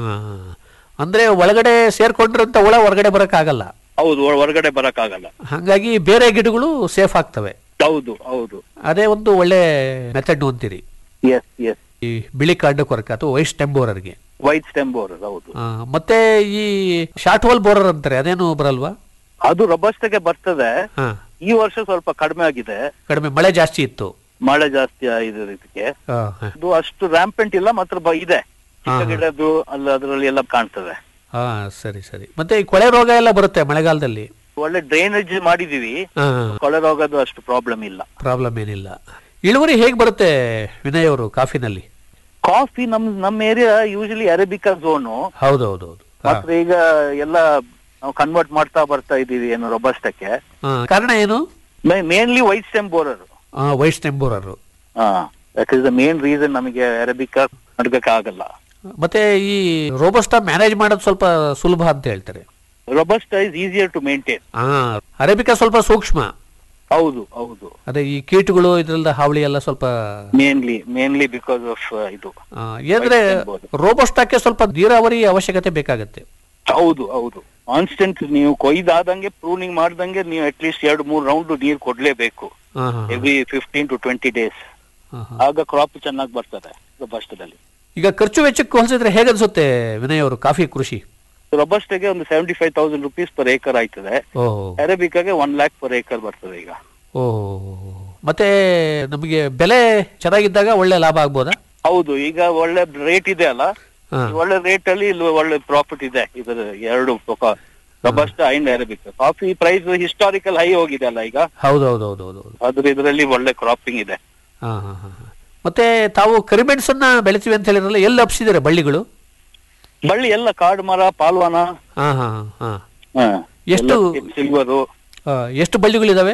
ಅಂದ್ರೆ ಒಳಗಡೆ ಸೇರ್ಕೊಂಡಿರಂತ ಹುಳ ಹೊರಗಡೆ ಬರಕ್ ಆಗಲ್ಲ ಹೌದು ಹೊರ- ಹೊರಗಡೆ ಬರಕ್ ಆಗಲ್ಲ ಹಂಗಾಗಿ ಬೇರೆ ಗಿಡಗಳು ಸೇಫ್ ಆಗ್ತವೆ ಹೌದು ಹೌದು ಅದೇ ಒಂದು ಒಳ್ಳೆ ಮೆಥಡ್ ಅಂತೀರಿ ಎಸ್ ಎಸ್ ಈ ಬಿಳಿ ಕಾಂಡ ಕೊರಕ ಅಥವಾ ವೈಟ್ ಸ್ಟೆಮ್ ಬೋರರ್ಗೆ ವೈಟ್ ಸ್ಟೆಮ್ ಬೋರರ್ ಹೌದು ಆ, ಮತ್ತೆ ಈ ಶಾರ್ಟ್ ಹೋಲ್ ಬೋರರ್ ಅಂತಾರೆ ಅದೇನು ಬರಲ್ವಾ ಅದು ರಬಸ್ಟಗೆ ಬರ್ತದೆ ಹಾ ಈ ವರ್ಷ ಸ್ವಲ್ಪ ಕಡಿಮೆ ಆಗಿದೆ ಕಡಿಮೆ ಮಳೆ ಜಾಸ್ತಿ ಇತ್ತು ಮಳೆ ಜಾಸ್ತಿ ಆಗಿದೆ ಇದಕ್ಕೆ ಆ, ಹಾ. ಅದು ಅಷ್ಟು ರ್ಯಾಂಪೆಂಟ್ ಇಲ್ಲ ಮಾತ್ರ ಬ- ಇದೆ ಚಿಕ್ಕ ಹಾ, ಹಾ. ಗಿಡದ್ದು ಅಲ್ಲ ಅದರಲ್ಲಿ ಎಲ್ಲ ಕಾಣ್ತದೆ ಹಾ ಸರಿ ಸರಿ ಮತ್ತೆ ಈ ಕೊಳೆ ರೋಗ ಎಲ್ಲ ಬರುತ್ತೆ ಮಳೆಗಾಲದಲ್ಲಿ ಒಳ್ಳೆ ಡ್ರೈನೇಜ್ ಮಾಡಿದೀವಿ ಹಾ ಕೊಳೆ ರೋಗದ್ದು ಅಷ್ಟು ಪ್ರಾಬ್ಲಮ್ ಇಲ್ಲ ಪ್ರಾಬ್ಲಮ್ ಏನಿಲ್ಲ ಇಳುವರಿ ಹೇಗ್ ಬರುತ್ತೆ ವಿನಯ್ ಅವರು ಕಾಫಿನಲ್ಲಿ ಕಾಫಿ ನಮ್ ನಮ್ಮ ಏರಿಯಾ ಯೂಶಲಿ ಅರೇಬಿಕಾ ಝೋನು ಹೌದೌದು ಹೌದು ಮಾತ್ರ ಈಗ ಎಲ್ಲ ನಾವು ಕನ್ವರ್ಟ್ ಮಾಡ್ತಾ ಬರ್ತಾ ಇದೀವಿ ಏನು ರೊಬಸ್ಟಕ್ಕೆ ಕಾರಣ ಏನು mainly white stem borer white stem borer ಹಾ that is the main reason ನಮಗೆ ಅರೇಬಿಕಾ ನಡ್ಗಕ್ಕೆ ಆಗಲ್ಲ ಮತ್ತೆ ಈ ರೋಬಸ್ಟಾ ಮ್ಯಾನೇಜ್ ಮಾಡೋದು ಸ್ವಲ್ಪ ಸುಲಭ ಅಂತ ಹೇಳ್ತಾರೆ robusta is easier to maintain ಹಾ ಅರೇಬಿಕಾ ಸ್ವಲ್ಪ ಸೂಕ್ಷ್ಮ ಹೌದು ಹೌದು ಅದೇ ಈ ಕೀಟಗಳು ಇದ್ರಲ್ಲ ಹಾವಳಿ ಎಲ್ಲ ಸ್ವಲ್ಪ ಮೇನ್ಲಿ ಮೇನ್ಲಿ ಬಿಕಾಸ್ ಆಫ್ ಇದು ಆ, ಏನಂದ್ರೆ ರೋಬಸ್ಟಾಕ್ಕೆ ಸ್ವಲ್ಪ ನೀರಾವರಿ ಅವಶ್ಯಕತೆ ಬೇಕಾಗತ್ತೆ ಹೌದು ಹೌದು ಕಾನ್ಸ್ಟೆಂಟ್ ನೀವು ಕೊಯ್ದಾದಂಗೆ ಪ್ರೂನಿಂಗ್ ಮಾಡ್ದಂಗೆ ನೀವು ಅಟ್ ಲೀಸ್ಟ್ ಎರಡು ಮೂರು ರೌಂಡ್ ನೀರ್ ಕೊಡ್ಲೇಬೇಕು ಹಾ, ಹಾ, ಹಾ. Every fifteen to twenty days ಹಾ, ಹಾ. ಆಗ ಕ್ರಾಪ್ ಚೆನ್ನಾಗಿ ಬರ್ತದೆ ರೊಬಸ್ಟದಲ್ಲಿ ಈಗ ಖರ್ಚು ವೆಚ್ಚಕ್ಕೆ ಹೋಲಿಸಿದ್ರೆ ಹೇಗನ್ಸುತ್ತೆ ವಿನಯ್ ಅವರು ಕಾಫಿ ಕೃಷಿ ರೊಬಸ್ಟಗೆ ಒಂದು seventy five thousand rupees per acre ಆಯ್ತದೆ ಓಹೋ ಅರೇಬಿಕಾಗೆ ಒನ್ ಲ್ಯಾಕ್ ಪರ್ ಏಕರ್ ಬರ್ತದೆ ಈಗ ಓಹೋ ಮತ್ತೆ ನಮಗೆ ಬೆಲೆ ಚೆನ್ನಾಗಿದ್ದಾಗ ಒಳ್ಳೆ ಲಾಭ ಆಗ್ಬೋದಾ ಹೌದು ಈಗ ಒಳ್ಳೆ ರೇಟ್ ಇದೆ ಅಲ್ಲ ಹಾ. ಈ ಒಳ್ಳೆ ರೇಟ್ ಅಲ್ಲಿ ಇಲ್ಲಿ ಒಳ್ಳೆ ಪ್ರಾಫಿಟ್ ಇದೆ ಇದರ ಎರಡು robusta and arabic coffee price historical high ಹೋಗಿದೆ ಅಲ್ಲ ಈಗ ಹೌದೌದೌದೌದು ಅದ್ರ ಇದರಲ್ಲಿ ಒಳ್ಳೆ ಕ್ರಾಪಿಂಗ್ ಇದೆ ಹಾ ಹಾ ಹಾ ಹಾ. ಮತ್ತೆ ತಾವು ಕರಿಮೆಣಸನ್ನ ಬೆಳಿತೀವಿ ಅಂತ ಹೇಳಿರಲ್ಲ ಎಲ್ಲಿ ಹಬ್ಸಿದ್ದಾರೆ ಬಳ್ಳಿಗಳು ಬಳ್ಳಿ ಎಲ್ಲ ಕಾಡು ಮರ ಪಾಲ್ವಾನ ಹಾ ಹಾ ಹಾ ಹಾ ಎಷ್ಟು ಸಿಲ್ವರು ಆ, ಎಷ್ಟು ಬಳ್ಳಿಗಳಿದಾವೆ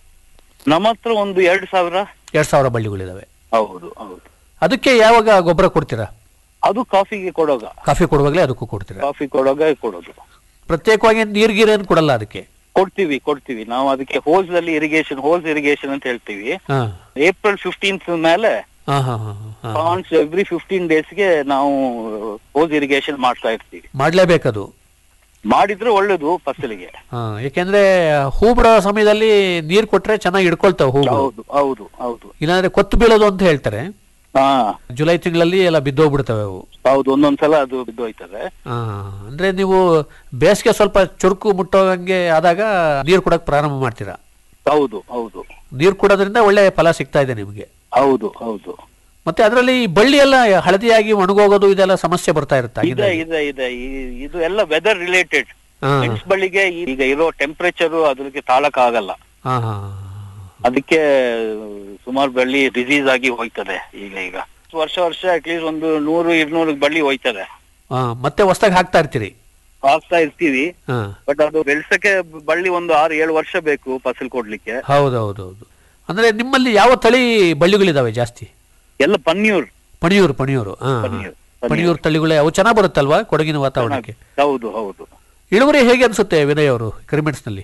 ನಮ್ಮ ಹತ್ರ ಒಂದು ಎರಡು ಸಾವಿರ ಎರಡ್ ಸಾವಿರ ಬಳ್ಳಿಗಳಿದಾವೆ ಹೌದು ಹೌದು ಅದಕ್ಕೆ ಯಾವಾಗ ಗೊಬ್ಬರ ಕೊಡ್ತೀರಾ ಅದು ಕಾಫಿಗೆ ಕೊಡೋಗ ಕಾಫಿ ಕೊಡುವಾಗಲೇ ಅದಕ್ಕೂ ಕೊಡ್ತೀರಾ ಕಾಫಿ ಕೊಡೋಗ ಕೊಡೋದು ಪ್ರತ್ಯೇಕವಾಗಿ ನೀರ್ ಗೀರೇನು ಕೊಡಲ್ಲ ಅದಕ್ಕೆ ಕೊಡ್ತೀವಿ ಕೊಡ್ತೀವಿ ನಾವು ಅದಕ್ಕೆ ಹೋಲ್ಸ್ ಅಲ್ಲಿ ಇರಿಗೇಷನ್ ಹೋಲ್ಸ್ ಇರಿಗೇಷನ್ ಅಂತ ಹೇಳ್ತೀವಿ ಹಾ ಏಪ್ರಿಲ್ ಫಿಫ್ಟೀನ್ತ್ ಮೇಲೆ ಹಾ ಹಾ ಹಾ ಹಾ ಪಾಂಡ್ಸ್ ಎವ್ರಿ ಫಿಫ್ಟೀನ್ ಡೇಸ್ಗೆ ನಾವು ಹೋಸ್ ಇರಿಗೇಷನ್ ಮಾಡ್ತಾ ಇರ್ತೀವಿ ಮಾಡ್ಲೇಬೇಕದು ಮಾಡಿದ್ರೆ ಒಳ್ಳೇದು ಫಸಲಿಗೆ ಹಾ, ಯಾಕೆಂದ್ರೆ ಹೂ ಬಿಡೋ ಸಮಯದಲ್ಲಿ ನೀರ್ ಕೊಟ್ರೆ ಚೆನ್ನಾಗಿ ಹಿಡ್ಕೊಳ್ತಾವೆ ಹೂ ಹೌದು ಹೌದು ಹೌದು ಇಲ್ಲಾಂದ್ರೆ ಕೊತ್ತು ಬೀಳೋದು ಅಂತ ಹೇಳ್ತಾರೆ ಹಾ ಜುಲೈ ತಿಂಗಳಲ್ಲಿ ಎಲ್ಲ ಬಿದ್ದೋಗ್ಬಿಡ್ತವೆ ಅವು ಹೌದು ಒಂದೊಂದ್ಸಲ ಅದು ಬಿದ್ದು ಹೋಯ್ತದೆ ಆ, ಅಂದ್ರೆ ನೀವು ಬೇಸಿಗೆ ಸ್ವಲ್ಪ ಚುರುಕು ಮುಟ್ಟೋಂಗೆ ಆದಾಗ ನೀರು ಕೊಡಕ್ ಪ್ರಾರಂಭ ಮಾಡ್ತೀರಾ ಹೌದು ಹೌದು ನೀರು ಕೊಡೋದ್ರಿಂದ ಒಳ್ಳೆ ಫಲ ಸಿಗ್ತಾ ಇದೆ ನಿಮ್ಗೆ ಹೌದು ಹೌದು ಮತ್ತೆ ಅದರಲ್ಲಿ ಬಳ್ಳಿ ಎಲ್ಲ ಹಳದಿಯಾಗಿ ಒಣಗೋಗೋದು ಇದೆಲ್ಲ ಸಮಸ್ಯೆ ಬರ್ತಾ ಇರುತ್ತೆ ಇದೆ ಆಗಿಂದಾಗೆ. ಇದೆ ಇದೆ ಈ- ಇದು ಎಲ್ಲ ವೆದರ್ ರಿಲೇಟೆಡ್ ಹಾ. ಮೆಣಸು ಬಳ್ಳಿಗೆ ಈಗ ಇರೋ ಟೆಂಪರೇಚರ್ ಅದಕ್ಕೆ ತಾಳಕ್ ಆಗಲ್ಲ ಹಾ ಹಾ ಅದಕ್ಕೆ ಸುಮಾರು ಬಳ್ಳಿ ಡಿಸೀಸ್ ಆಗಿ ಹೋಯ್ತದೆ ಈಗ ಈಗ ವರ್ಷ ವರ್ಷ ಅಟ್ಲೀಸ್ಟ್ ಒಂದು ನೂರು ഇരുನೂರು ಬಳ್ಳಿ ಹೋಯ್ತದೆ ಹಾ, ಮತ್ತೆ ಹೊಸ್ದಾಗಿ ಹಾಕ್ತಾ ಇರ್ತೀರಿ ಹಾಕ್ತಾ ಇರ್ತೀವಿ ಹಾ ಬಟ್ ಅದು ಬೆಳ್ಸಕ್ಕೆ ಬಳ್ಳಿ ಒಂದು ಆರು ಏಳು ವರ್ಷ ಬೇಕು ಫಸಲ್ ಕೊಡ್ಲಿಕ್ಕೆ ಹೌದೌದೌದು ಅಂದ್ರೆ ನಿಮ್ಮಲ್ಲಿ ಯಾವ ತಳಿ ಬಳ್ಳಿಗಳಿದಾವೆ ಜಾಸ್ತಿ ಎಲ್ಲ ಪನ್ಯೂರ್ ಪಣಿಯೂರು ಪಣಿಯೂರು ಹಾ ಹಾ. ಪಣಿಯೂರು, ಪಣಿಯೂರು ತಳಿಗಳೇ ಅವು ಚೆನ್ನಾಗಿ ಬರುತ್ತಲ್ವಾ ಕೊಡಗಿನ ವಾತಾವರಣಕ್ಕೆ ಹೌದು ಹೌದು ಇಳುವರಿ ಹೇಗೆ ಅನ್ಸುತ್ತೆ ವಿನಯ್ ಅವರು ಕರಿಮೆಣಸ್ ನಲ್ಲಿ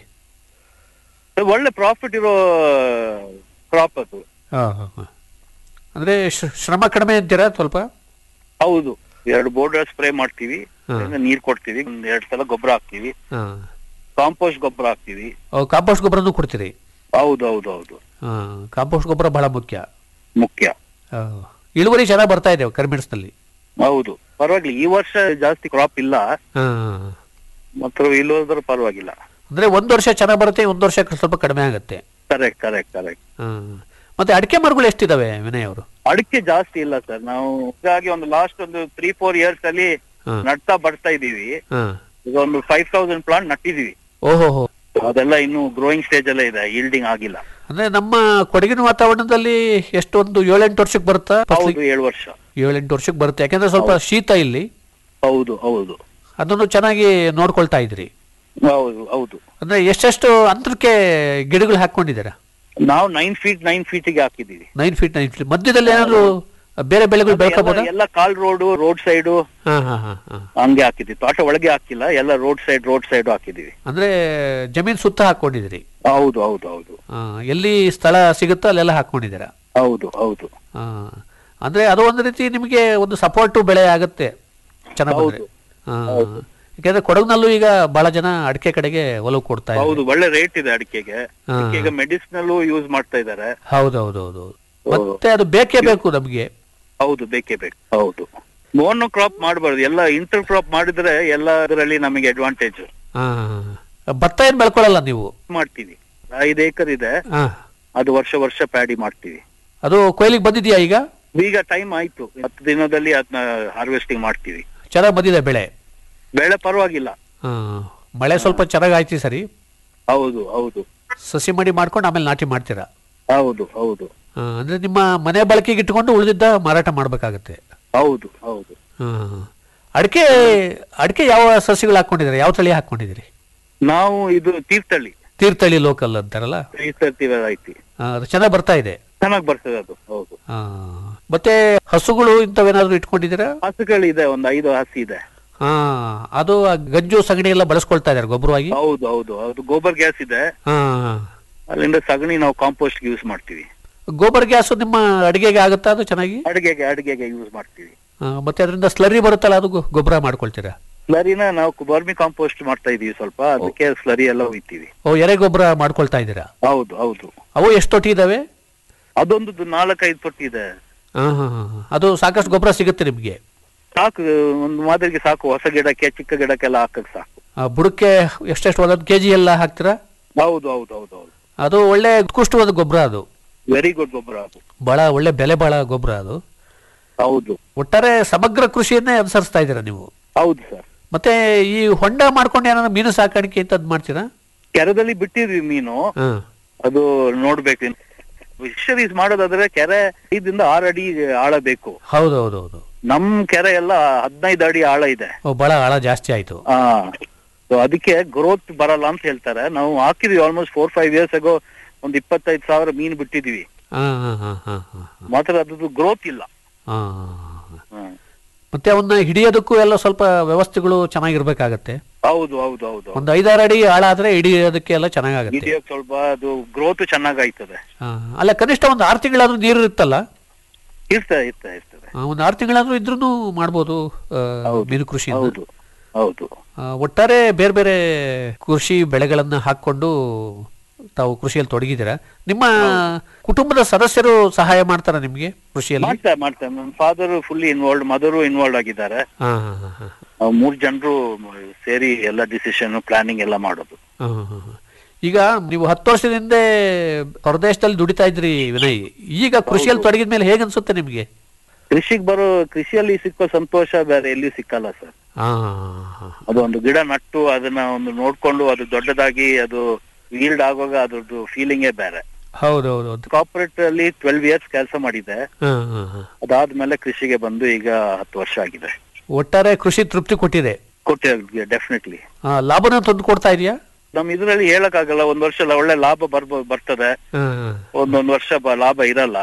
ಒಳ್ಳೆ ಪ್ರಾಫಿಟ್ ಇರೋ ಕ್ರಾಪ್ ಅದು ಹಾ, ಹಾ, ಹಾ. ಅಂದ್ರೆ ಶ್ರ- ಶ್ರಮ ಕಡಿಮೆ ಅಂತೀರಾ ಸ್ವಲ್ಪ ಹೌದು ಎರಡು ಬೋರ್ಡರ್ ಸ್ಪ್ರೇ ಮಾಡ್ತೀವಿ ಹಾ. ಅದರಿಂದ ನೀರ್ ಕೊಡ್ತೀವಿ ಒಂದ್ ಎರಡ್ ಸಲ ಗೊಬ್ಬರ ಹಾಕ್ತಿವಿ ಹಾ ಕಾಂಪೋಸ್ಟ್ ಗೊಬ್ಬರ ಹಾಕ್ತಿವಿ ಅವು ಕಾಂಪೋಸ್ಟ್ ಗೊಬ್ಬರನೂ ಕೊಡ್ತೀರಿ ಹೌದು ಹೌದು ಹೌದು ಹಾ ಕಾಂಪೋಸ್ಟ್ ಗೊಬ್ಬರ ಬಹಳ ಮುಖ್ಯ ಮುಖ್ಯ ಹಾ. ಇಳುವರಿ ಚೆನ್ನಾಗಿ ಬರ್ತಾ ಇದೆ ಕರಿಮೆಣಸಿನಲ್ಲಿ ಹೌದು ಪರವಾಗಿಲ್ಲ ಈ ವರ್ಷ ಜಾಸ್ತಿ ಕ್ರಾಪ್ ಇಲ್ಲ ಹಾ ಮಾತ್ರ ಇಲ್ಲೋದ್ರ ಪರವಾಗಿಲ್ಲ ಅಂದ್ರೆ ಒಂದ್ ವರ್ಷ ಚೆನ್ನಾಗಿ ಬರುತ್ತೆ ಒಂದ್ ವರ್ಷ ಸ್ವಲ್ಪ ಕಡಿಮೆ ಆಗುತ್ತೆ ಕರೆಕ್ಟ್ ಕರೆಕ್ಟ್ ಕರೆಕ್ಟ್ ಹಾ ಮತ್ತೆ ಅಡಿಕೆ ಮರಗಳು ಎಷ್ಟಿದಾವೆ ವಿನಯ್ ಅವರು ಅಡಿಕೆ ಜಾಸ್ತಿ ಇಲ್ಲ ಸರ್ ನಾವು ಹೀಗಾಗಿ ಒಂದು ಲಾಸ್ಟ್ ಒಂದು ತ್ರೀ ಫೋರ್ ಇಯರ್ಸ್ ಅಲ್ಲಿ ಹಾ. ನಡ್ತಾ ಬರ್ತಾ ಇದೀವಿ ಹಾ ಈಗ ಒಂದು ಫೈವ್ ತೌಸಂಡ್ ಪ್ಲಾಂಟ್ ನಟ್ಟಿದೀವಿ ಓಹೋ ಹೋ ಅದೆಲ್ಲ ಇನ್ನು ಗ್ರೋಯಿಂಗ್ ಸ್ಟೇಜ್ ಅಲ್ಲೇ ಇದೆ ಈಲ್ಡಿಂಗ್ ಆಗಿಲ್ಲ ಅಂದ್ರೆ ನಮ್ಮ ಕೊಡಗಿನ ವಾತಾವರಣದಲ್ಲಿ ಎಷ್ಟೊಂದು ಏಳೆಂಟು ವರ್ಷಕ್ಕೆ ಬರುತ್ತಾ ಹೌದು ಏಳು ವರ್ಷ ಏಳೆಂಟು ವರ್ಷಕ್ಕೆ ಬರುತ್ತೆ ಯಾಕಂದ್ರೆ ಸ್ವಲ್ಪ ಶೀತ ಇಲ್ಲಿ ಹೌದು ಹೌದು ಅದನ್ನು ಚೆನ್ನಾಗಿ ನೋಡ್ಕೊಳ್ತಾ ಇದ್ರಿ ಹೌದು ಹೌದು ಅಂದ್ರೆ ಎಷ್ಟೆಷ್ಟು ಅಂತರಕ್ಕೆ ಗಿಡಗಳು ಹಾಕೊಂಡಿದ್ದೀರಾ ನಾವು ನೈನ್ ಫೀಟ್ ನೈನ್ ಫೀಟಿಗೆ ಹಾಕಿದೀವಿ ನೈನ್ ಫೀಟ್ ನೈನ್ ಫೀಟ್ ಮಧ್ಯದಲ್ಲಿ ಏನಾದ್ರು ಬೇರೆ ಬೆಳೆಗಳು ಬೆಳ್ಕೋಬೋದಾ ಎಲ್ಲ- ಎಲ್ಲ ಕಾಲ್ ರೋಡ್ ರೋಡ್ ಸೈಡ್ ಹಾ ಹಾ ಹಾ ಹಾ ಹಂಗೆ ಹಾಕಿದ್ವಿ ತೋಟ ಒಳಗೆ ಹಾಕಿಲ್ಲ ಎಲ್ಲ ರೋಡ್ ಸೈಡ್ ರೋಡ್ ಸೈಡ್ ಹಾಕಿದೀವಿ ಅಂದ್ರೆ ಜಮೀನ್ ಸುತ್ತ ಹಾಕೊಂಡಿದ್ದೀರಿ ಹೌದು ಹೌದು ಹೌದು ಆ, ಎಲ್ಲಿ ಸ್ಥಳ ಸಿಗುತ್ತೋ ಅಲ್ಲೆಲ್ಲ ಹಾಕೊಂಡಿದ್ದೀರಾ ಹೌದು ಹೌದು ಆ, ಅಂದ್ರೆ ಅದು ಒಂದು ರೀತಿ ನಿಮಗೆ ಒಂದು ಸಪೋರ್ಟು ಬೆಳೆ ಆಗುತ್ತೆ ಚೆನ್ನಾಗಿ ಬಂದ್ರೆ ಹೌದು. ಆ, ಯಾಕಂದ್ರೆ ಕೊಡಗಿನಲ್ಲೂ ಈಗ ಬಹಳ ಜನ ಅಡಿಕೆ ಕಡೆಗೆ ಒಲವು ಕೊಡ್ತಾ ಇದ್ದಾರೆ ಹೌದು ಒಳ್ಳೆ ರೇಟ್ ಇದೆ ಅಡಿಕೆಗೆ ಹಾ. ಈಗ ಮೆಡಿಸಿನಲ್ ಯೂಸ್ ಮಾಡ್ತಾ ಇದ್ದಾರೆ ಹೌದು ಹೌದು ಹೌದು ಮತ್ತೆ ಅದು ಬೇಕೇ ಬೇಕು ನಮಗೆ ಹೌದು ಬೇಕೇ ಬೇಕು ಹೌದು ಮೋನೋ ಕ್ರಾಪ್ ಮಾಡಬಾರ್ದು ಎಲ್ಲ ಇಂಟರ್ ಕ್ರಾಪ್ ಮಾಡಿದ್ರೆ ಎಲ್ಲದರಲ್ಲಿ ನಮಗೆ ಅಡ್ವಾಂಟೇಜ್ ಹಾ ಭತ್ತ ಏನ್ ಬೆಳ್ಕೊಳ್ಳಲ್ಲ ನೀವು ಮಾಡ್ತೀವಿ ಐದು ಏಕರ್ ಇದೆ ಹಾ ಅದು ವರ್ಷ ವರ್ಷ ಪ್ಯಾಡಿ ಮಾಡ್ತೀವಿ ಅದು ಕೊಯ್ಲಿಗೆ ಬಂದಿದ್ಯಾ ಈಗ ಈಗ ಟೈಮ್ ಆಯ್ತು ಹತ್ತು ದಿನದಲ್ಲಿ ಅದನ್ನ ಹಾರ್ವೆಸ್ಟಿಂಗ್ ಮಾಡ್ತೀವಿ ಚೆನ್ನಾಗಿ ಬಂದಿದೆ ಬೆಳೆ ಬೆಳೆ ಪರವಾಗಿಲ್ಲ ಹಾ ಮಳೆ ಸ್ವಲ್ಪ ಚೆನ್ನಾಗಿ ಆಯ್ತು ಸರಿ ಹೌದು ಹೌದು ಸಸಿ ಮಡಿ ಮಾಡ್ಕೊಂಡು ಆಮೇಲೆ ನಾಟಿ ಮಾಡ್ತೀರಾ ಹೌದು ಹೌದು ಆ, ಅಂದ್ರೆ ನಿಮ್ಮ ಮನೆ ಬಳಕೆಗೆ ಇಟ್ಕೊಂಡು ಉಳಿದಿದ್ದ ಮಾರಾಟ ಮಾಡ್ಬೇಕಾಗತ್ತೆ ಹೌದು ಹೌದು ಹಾ ಅಡಿಕೆ ಅಡಿಕೆ ಯಾವ ಸಸಿಗಳು ಹಾಕೊಂಡಿದ್ದೀರಾ ಯಾವ ತಳಿ ಹಾಕೊಂಡಿದ್ದೀರಿ ನಾವು ಇದು ತೀರ್ಥಹಳ್ಳಿ ತೀರ್ಥಹಳ್ಳಿ ಲೋಕಲ್ ಅಂತಾರಲ್ಲ ತೀರ್ಥಹಳ್ಳಿ ವೆರೈಟಿ ಆ, ಅದು ಚೆನ್ನಾಗಿ ಬರ್ತಾ ಇದೆ ಚೆನ್ನಾಗಿ ಬರ್ತದೆ ಅದು ಹೌದು ಆ, ಮತ್ತೆ ಹಸುಗಳು ಇಂಥವೇನಾದ್ರು ಇಟ್ಕೊಂಡಿದ್ದೀರಾ ಹಸುಗಳಿದೆ ಒಂದು ಐದು ಹಸಿ ಇದೆ ಹಾ ಅದು ಆ ಗಂಜು ಸಗಣಿ ಎಲ್ಲ ಬಳಸ್ಕೊಳ್ತಾ ಇದ್ದಾರೆ ಗೊಬ್ಬರವಾಗಿ ಹೌದು ಹೌದು ಅದು ಗೋಬರ್ ಗ್ಯಾಸ್ ಇದೆ ಹಾ ಅಲ್ಲಿಂದ ಸಗಣಿ ನಾವು ಕಾಂಪೋಸ್ಟ್ ಯೂಸ್ ಮಾಡ್ತೀವಿ ಗೋಬರ್ ಗ್ಯಾಸ್ ನಿಮ್ಮ ಅಡಿಗೆಗೆ ಆಗುತ್ತಾ ಅದು ಚೆನ್ನಾಗಿ ಅಡಿಗೆಗೆ ಅಡಿಗೆಗೆ ಯೂಸ್ ಮಾಡ್ತೀವಿ ಆ, ಮತ್ತೆ ಅದರಿಂದ ಸ್ಲರಿ ಬರುತ್ತಲ್ಲ ಅದು ಗೊ- ಗೊಬ್ಬರ ಮಾಡ್ಕೊಳ್ತೀರಾ ಸ್ಲರಿನ ನಾವು ವರ್ಮಿ ಕಾಂಪೋಸ್ಟ್ ಮಾಡ್ತಾ ಇದೀವಿ ಸ್ವಲ್ಪ ಅದಕ್ಕೆ ಸ್ಲರಿ ಎಲ್ಲ ಒಯ್ತೀವಿ ಓ ಎರೆ ಗೊಬ್ಬರ ಮಾಡ್ಕೊಳ್ತಾ ಇದ್ದೀರಾ ಹೌದು ಹೌದು ಅವು ಎಷ್ಟು ತೊಟ್ಟಿ ಇದಾವೆ ಅದೊಂದು ನಾಲ್ಕೈದು ತೊಟ್ಟಿ ಇದೆ ಹಾ ಹಾ ಹಾ ಹಾ. ಅದು ಸಾಕಷ್ಟು ಗೊಬ್ಬರ ಸಿಗುತ್ತೆ ನಿಮ್ಗೆ ಸಾಕು ಒಂದು ಮಾದರಿಗೆ ಸಾಕು ಹೊಸ ಗಿಡಕ್ಕೆ ಚಿಕ್ಕ ಗಿಡಕ್ಕೆಲ್ಲ ಹಾಕಕ್ ಸಾಕು ಆ, ಬುಡಕ್ಕೆ ಎಷ್ಟೆಷ್ಟು ಒಂದೊಂದು ಕೆಜಿ ಎಲ್ಲ ಹಾಕ್ತೀರಾ ಹೌದು ಹೌದು ಹೌದು ಹೌದು ಅದು ಒಳ್ಳೆ ಉತ್ಕೃಷ್ಟವಾದ ಗೊಬ್ಬರ ಅದು ವೆರಿ ಗುಡ್ ಗೊಬ್ಬರ ಅದು ಬಹಳ ಒಳ್ಳೆ ಬೆಲೆ ಬಾಳ ಗೊಬ್ಬರ ಅದು ಹೌದು ಒಟ್ಟಾರೆ ಸಮಗ್ರ ಕೃಷಿಯನ್ನೇ ಅನುಸರಿಸ್ತಾ ಇದ್ದೀರಾ ನೀವು ಹೌದು ಸರ್ ಮತ್ತೆ ಈ ಹೊಂಡ ಮಾಡ್ಕೊಂಡು ಏನಾದ್ರು ಮೀನು ಸಾಕಾಣಿಕೆ ಅಂತದ್ ಮಾಡ್ತೀರಾ ಕೆರೆದಲ್ಲಿ ಬಿಟ್ಟಿದ್ವಿ ಮೀನು ಹಾ ಅದು ನೋಡ್ಬೇಕು ಫಿಶರೀಸ್ ಮಾಡೋದಾದ್ರೆ ಕೆರೆ ಐದಿಂದ ಆರು ಅಡಿ ಆಳ ಬೇಕು ಹೌದು ಹೌದು ಹೌದು ನಮ್ ಕೆರೆ ಎಲ್ಲ ಹದಿನೈದು ಅಡಿ ಆಳ ಇದೆ ಓ ಬಹಳ ಆಳ ಜಾಸ್ತಿ ಆಯ್ತು ಆ ಸೊ ಅದಕ್ಕೆ ಗ್ರೋತ್ ಬರಲ್ಲ ಅಂತ ಹೇಳ್ತಾರೆ ನಾವು ಹಾಕಿದ್ವಿ ಆಲ್ಮೋಸ್ಟ್ ಫೋರ್ ಫೈವ್ ಇಯರ್ಸ್ ಆಗೋ ಒಂದ್ ಇಪ್ಪತ್ತೈದು ಸಾವಿರ ಮೀನು ಬಿಟ್ಟಿದೀವಿ ಹಾ ಹಾ ಹಾ ಹಾ ಹಾ ಮಾತ್ರ ಅದ್ರದ್ದು ಗ್ರೋತ್ ಇಲ್ಲ ಹಾ ಹ್ಮ್. ಮತ್ತೆ ಅವನ್ನ ಹಿಡಿಯೋದಕ್ಕೂ ಎಲ್ಲ ಸ್ವಲ್ಪ ವ್ಯವಸ್ಥೆಗಳು ಚೆನ್ನಾಗಿರ್ಬೇಕಾಗತ್ತೆ ಹೌದು ಹೌದು ಹೌದು ಒಂದು ಐದಾರು ಅಡಿ ಆಳ ಆದ್ರೆ ಹಿಡಿಯೋದಕ್ಕೆ ಎಲ್ಲ ಚೆನ್ನಾಗಾಗತ್ತೆ ಹಿಡಿಯೋಕ್ ಸ್ವಲ್ಪ ಅದು ಗ್ರೋತ್ ಚೆನ್ನಾಗಾಯ್ತದೆ ಹಾ. ಅಲ್ಲ ಕನಿಷ್ಠ ಒಂದು ಆರು ತಿಂಗಳಾದ್ರೂ ನೀರು ಇರುತ್ತಲ್ಲ ಇರ್ತದೆ ಇರ್ತದೆ ಇರ್ತದೆ ಆ, ಒಂದು ಆರು ತಿಂಗಳಾದ್ರೂ ಇದ್ರೂ ಮಾಡ್ಬೋದು ಆ, ಮೀನು ಕೃಷಿ ಹೌದು ಹೌದು ಆ, ಒಟ್ಟಾರೆ ಬೇರೆ ಬೇರೆ ಕೃಷಿ ಬೆಳೆಗಳನ್ನ ಹಾಕೊಂಡು ತಾವು ಕೃಷಿಯಲ್ಲಿ ತೊಡಗಿದ್ದೀರಾ ನಿಮ್ಮ ಕುಟುಂಬದ ಸದಸ್ಯರು ಸಹಾಯ ಮಾಡ್ತಾರ ನಿಮ್ಗೆ ಕೃಷಿಯಲ್ಲಿ ಮಾಡ್ತಾರೆ ಮಾಡ್ತಾರೆ ನನ್ನ father fully involve mother involve ಆಗಿದ್ದಾರೆ ಹಾ ಹಾ ಹಾ ಹಾ ನಾವು ಮೂರ್ ಜನರು ಸೇರಿ ಎಲ್ಲ ಡಿಸಿಷನ್ ಪ್ಲಾನಿಂಗ್ ಎಲ್ಲ ಮಾಡೋದು ಹಾ, ಹಾ, ಹಾ. ಈಗ ನೀವು ಹತ್ತು ವರ್ಷದ ಹಿಂದೆ ಹೊರದೇಶದಲ್ಲಿ ದುಡಿತಾ ಇದ್ರಿ ವಿನಯ್ ಈಗ ಕೃಷಿಯಲ್ಲಿ ತೊಡಗಿದ ಮೇಲೆ ಹೇಗೆ ಅನ್ಸುತ್ತೆ ನಿಮ್ಗೆ ಕೃಷಿಗೆ ಬರೋ ಕೃಷಿಯಲ್ಲಿ ಸಿಕ್ಕೋ ಸಂತೋಷ ಬೇರೆ ಎಲ್ಲಿಯೂ ಸಿಕ್ಕಲ್ಲ ಸರ್ ಹಾ ಅದು ಒಂದು ಗಿಡ ನಟ್ಟು ಅದನ್ನ ಒಂದು ನೋಡ್ಕೊಂಡು ಅದು ದೊಡ್ಡದಾಗಿ ಅದು ಈಲ್ಡ್ ಆಗುವಾಗ ಅದ್ರದ್ದು ಫೀಲಿಂಗೇ ಬೇರೆ ಹೌದೌದು ಹೌದು ಕಾರ್ಪೊರೇಟ್ ಅಲ್ಲಿ ಟ್ವೆಲ್ವ್ ಇಯರ್ಸ್ ಕೆಲಸ ಮಾಡಿದೆ ಹಾ, ಹಾ, ಹಾ. ಅದಾದ್ಮೇಲೆ ಕೃಷಿಗೆ ಬಂದು ಈಗ ಹತ್ತು ವರ್ಷ ಆಗಿದೆ ಒಟ್ಟಾರೆ ಕೃಷಿ ತೃಪ್ತಿ ಕೊಟ್ಟಿದೆ ಕೊಟ್ಟಿದೆ ಡೆಫಿನೆಟ್ಲಿ ಆ, ಲಾಭನ ತಂದು ಕೊಡ್ತಾ ಇದೆಯಾ ನಮ್ ಇದ್ರಲ್ಲಿ ಹೇಳಕ್ಕಾಗಲ್ಲ ಒಂದ್ ವರ್ಷ ಲ- ಒಳ್ಳೆ ಲಾಭ ಬರ್ಬೋ ಬರ್ತದೆ ಒಂದೊಂದ್ ವರ್ಷ ಬ- ಲಾಭ ಇರಲ್ಲ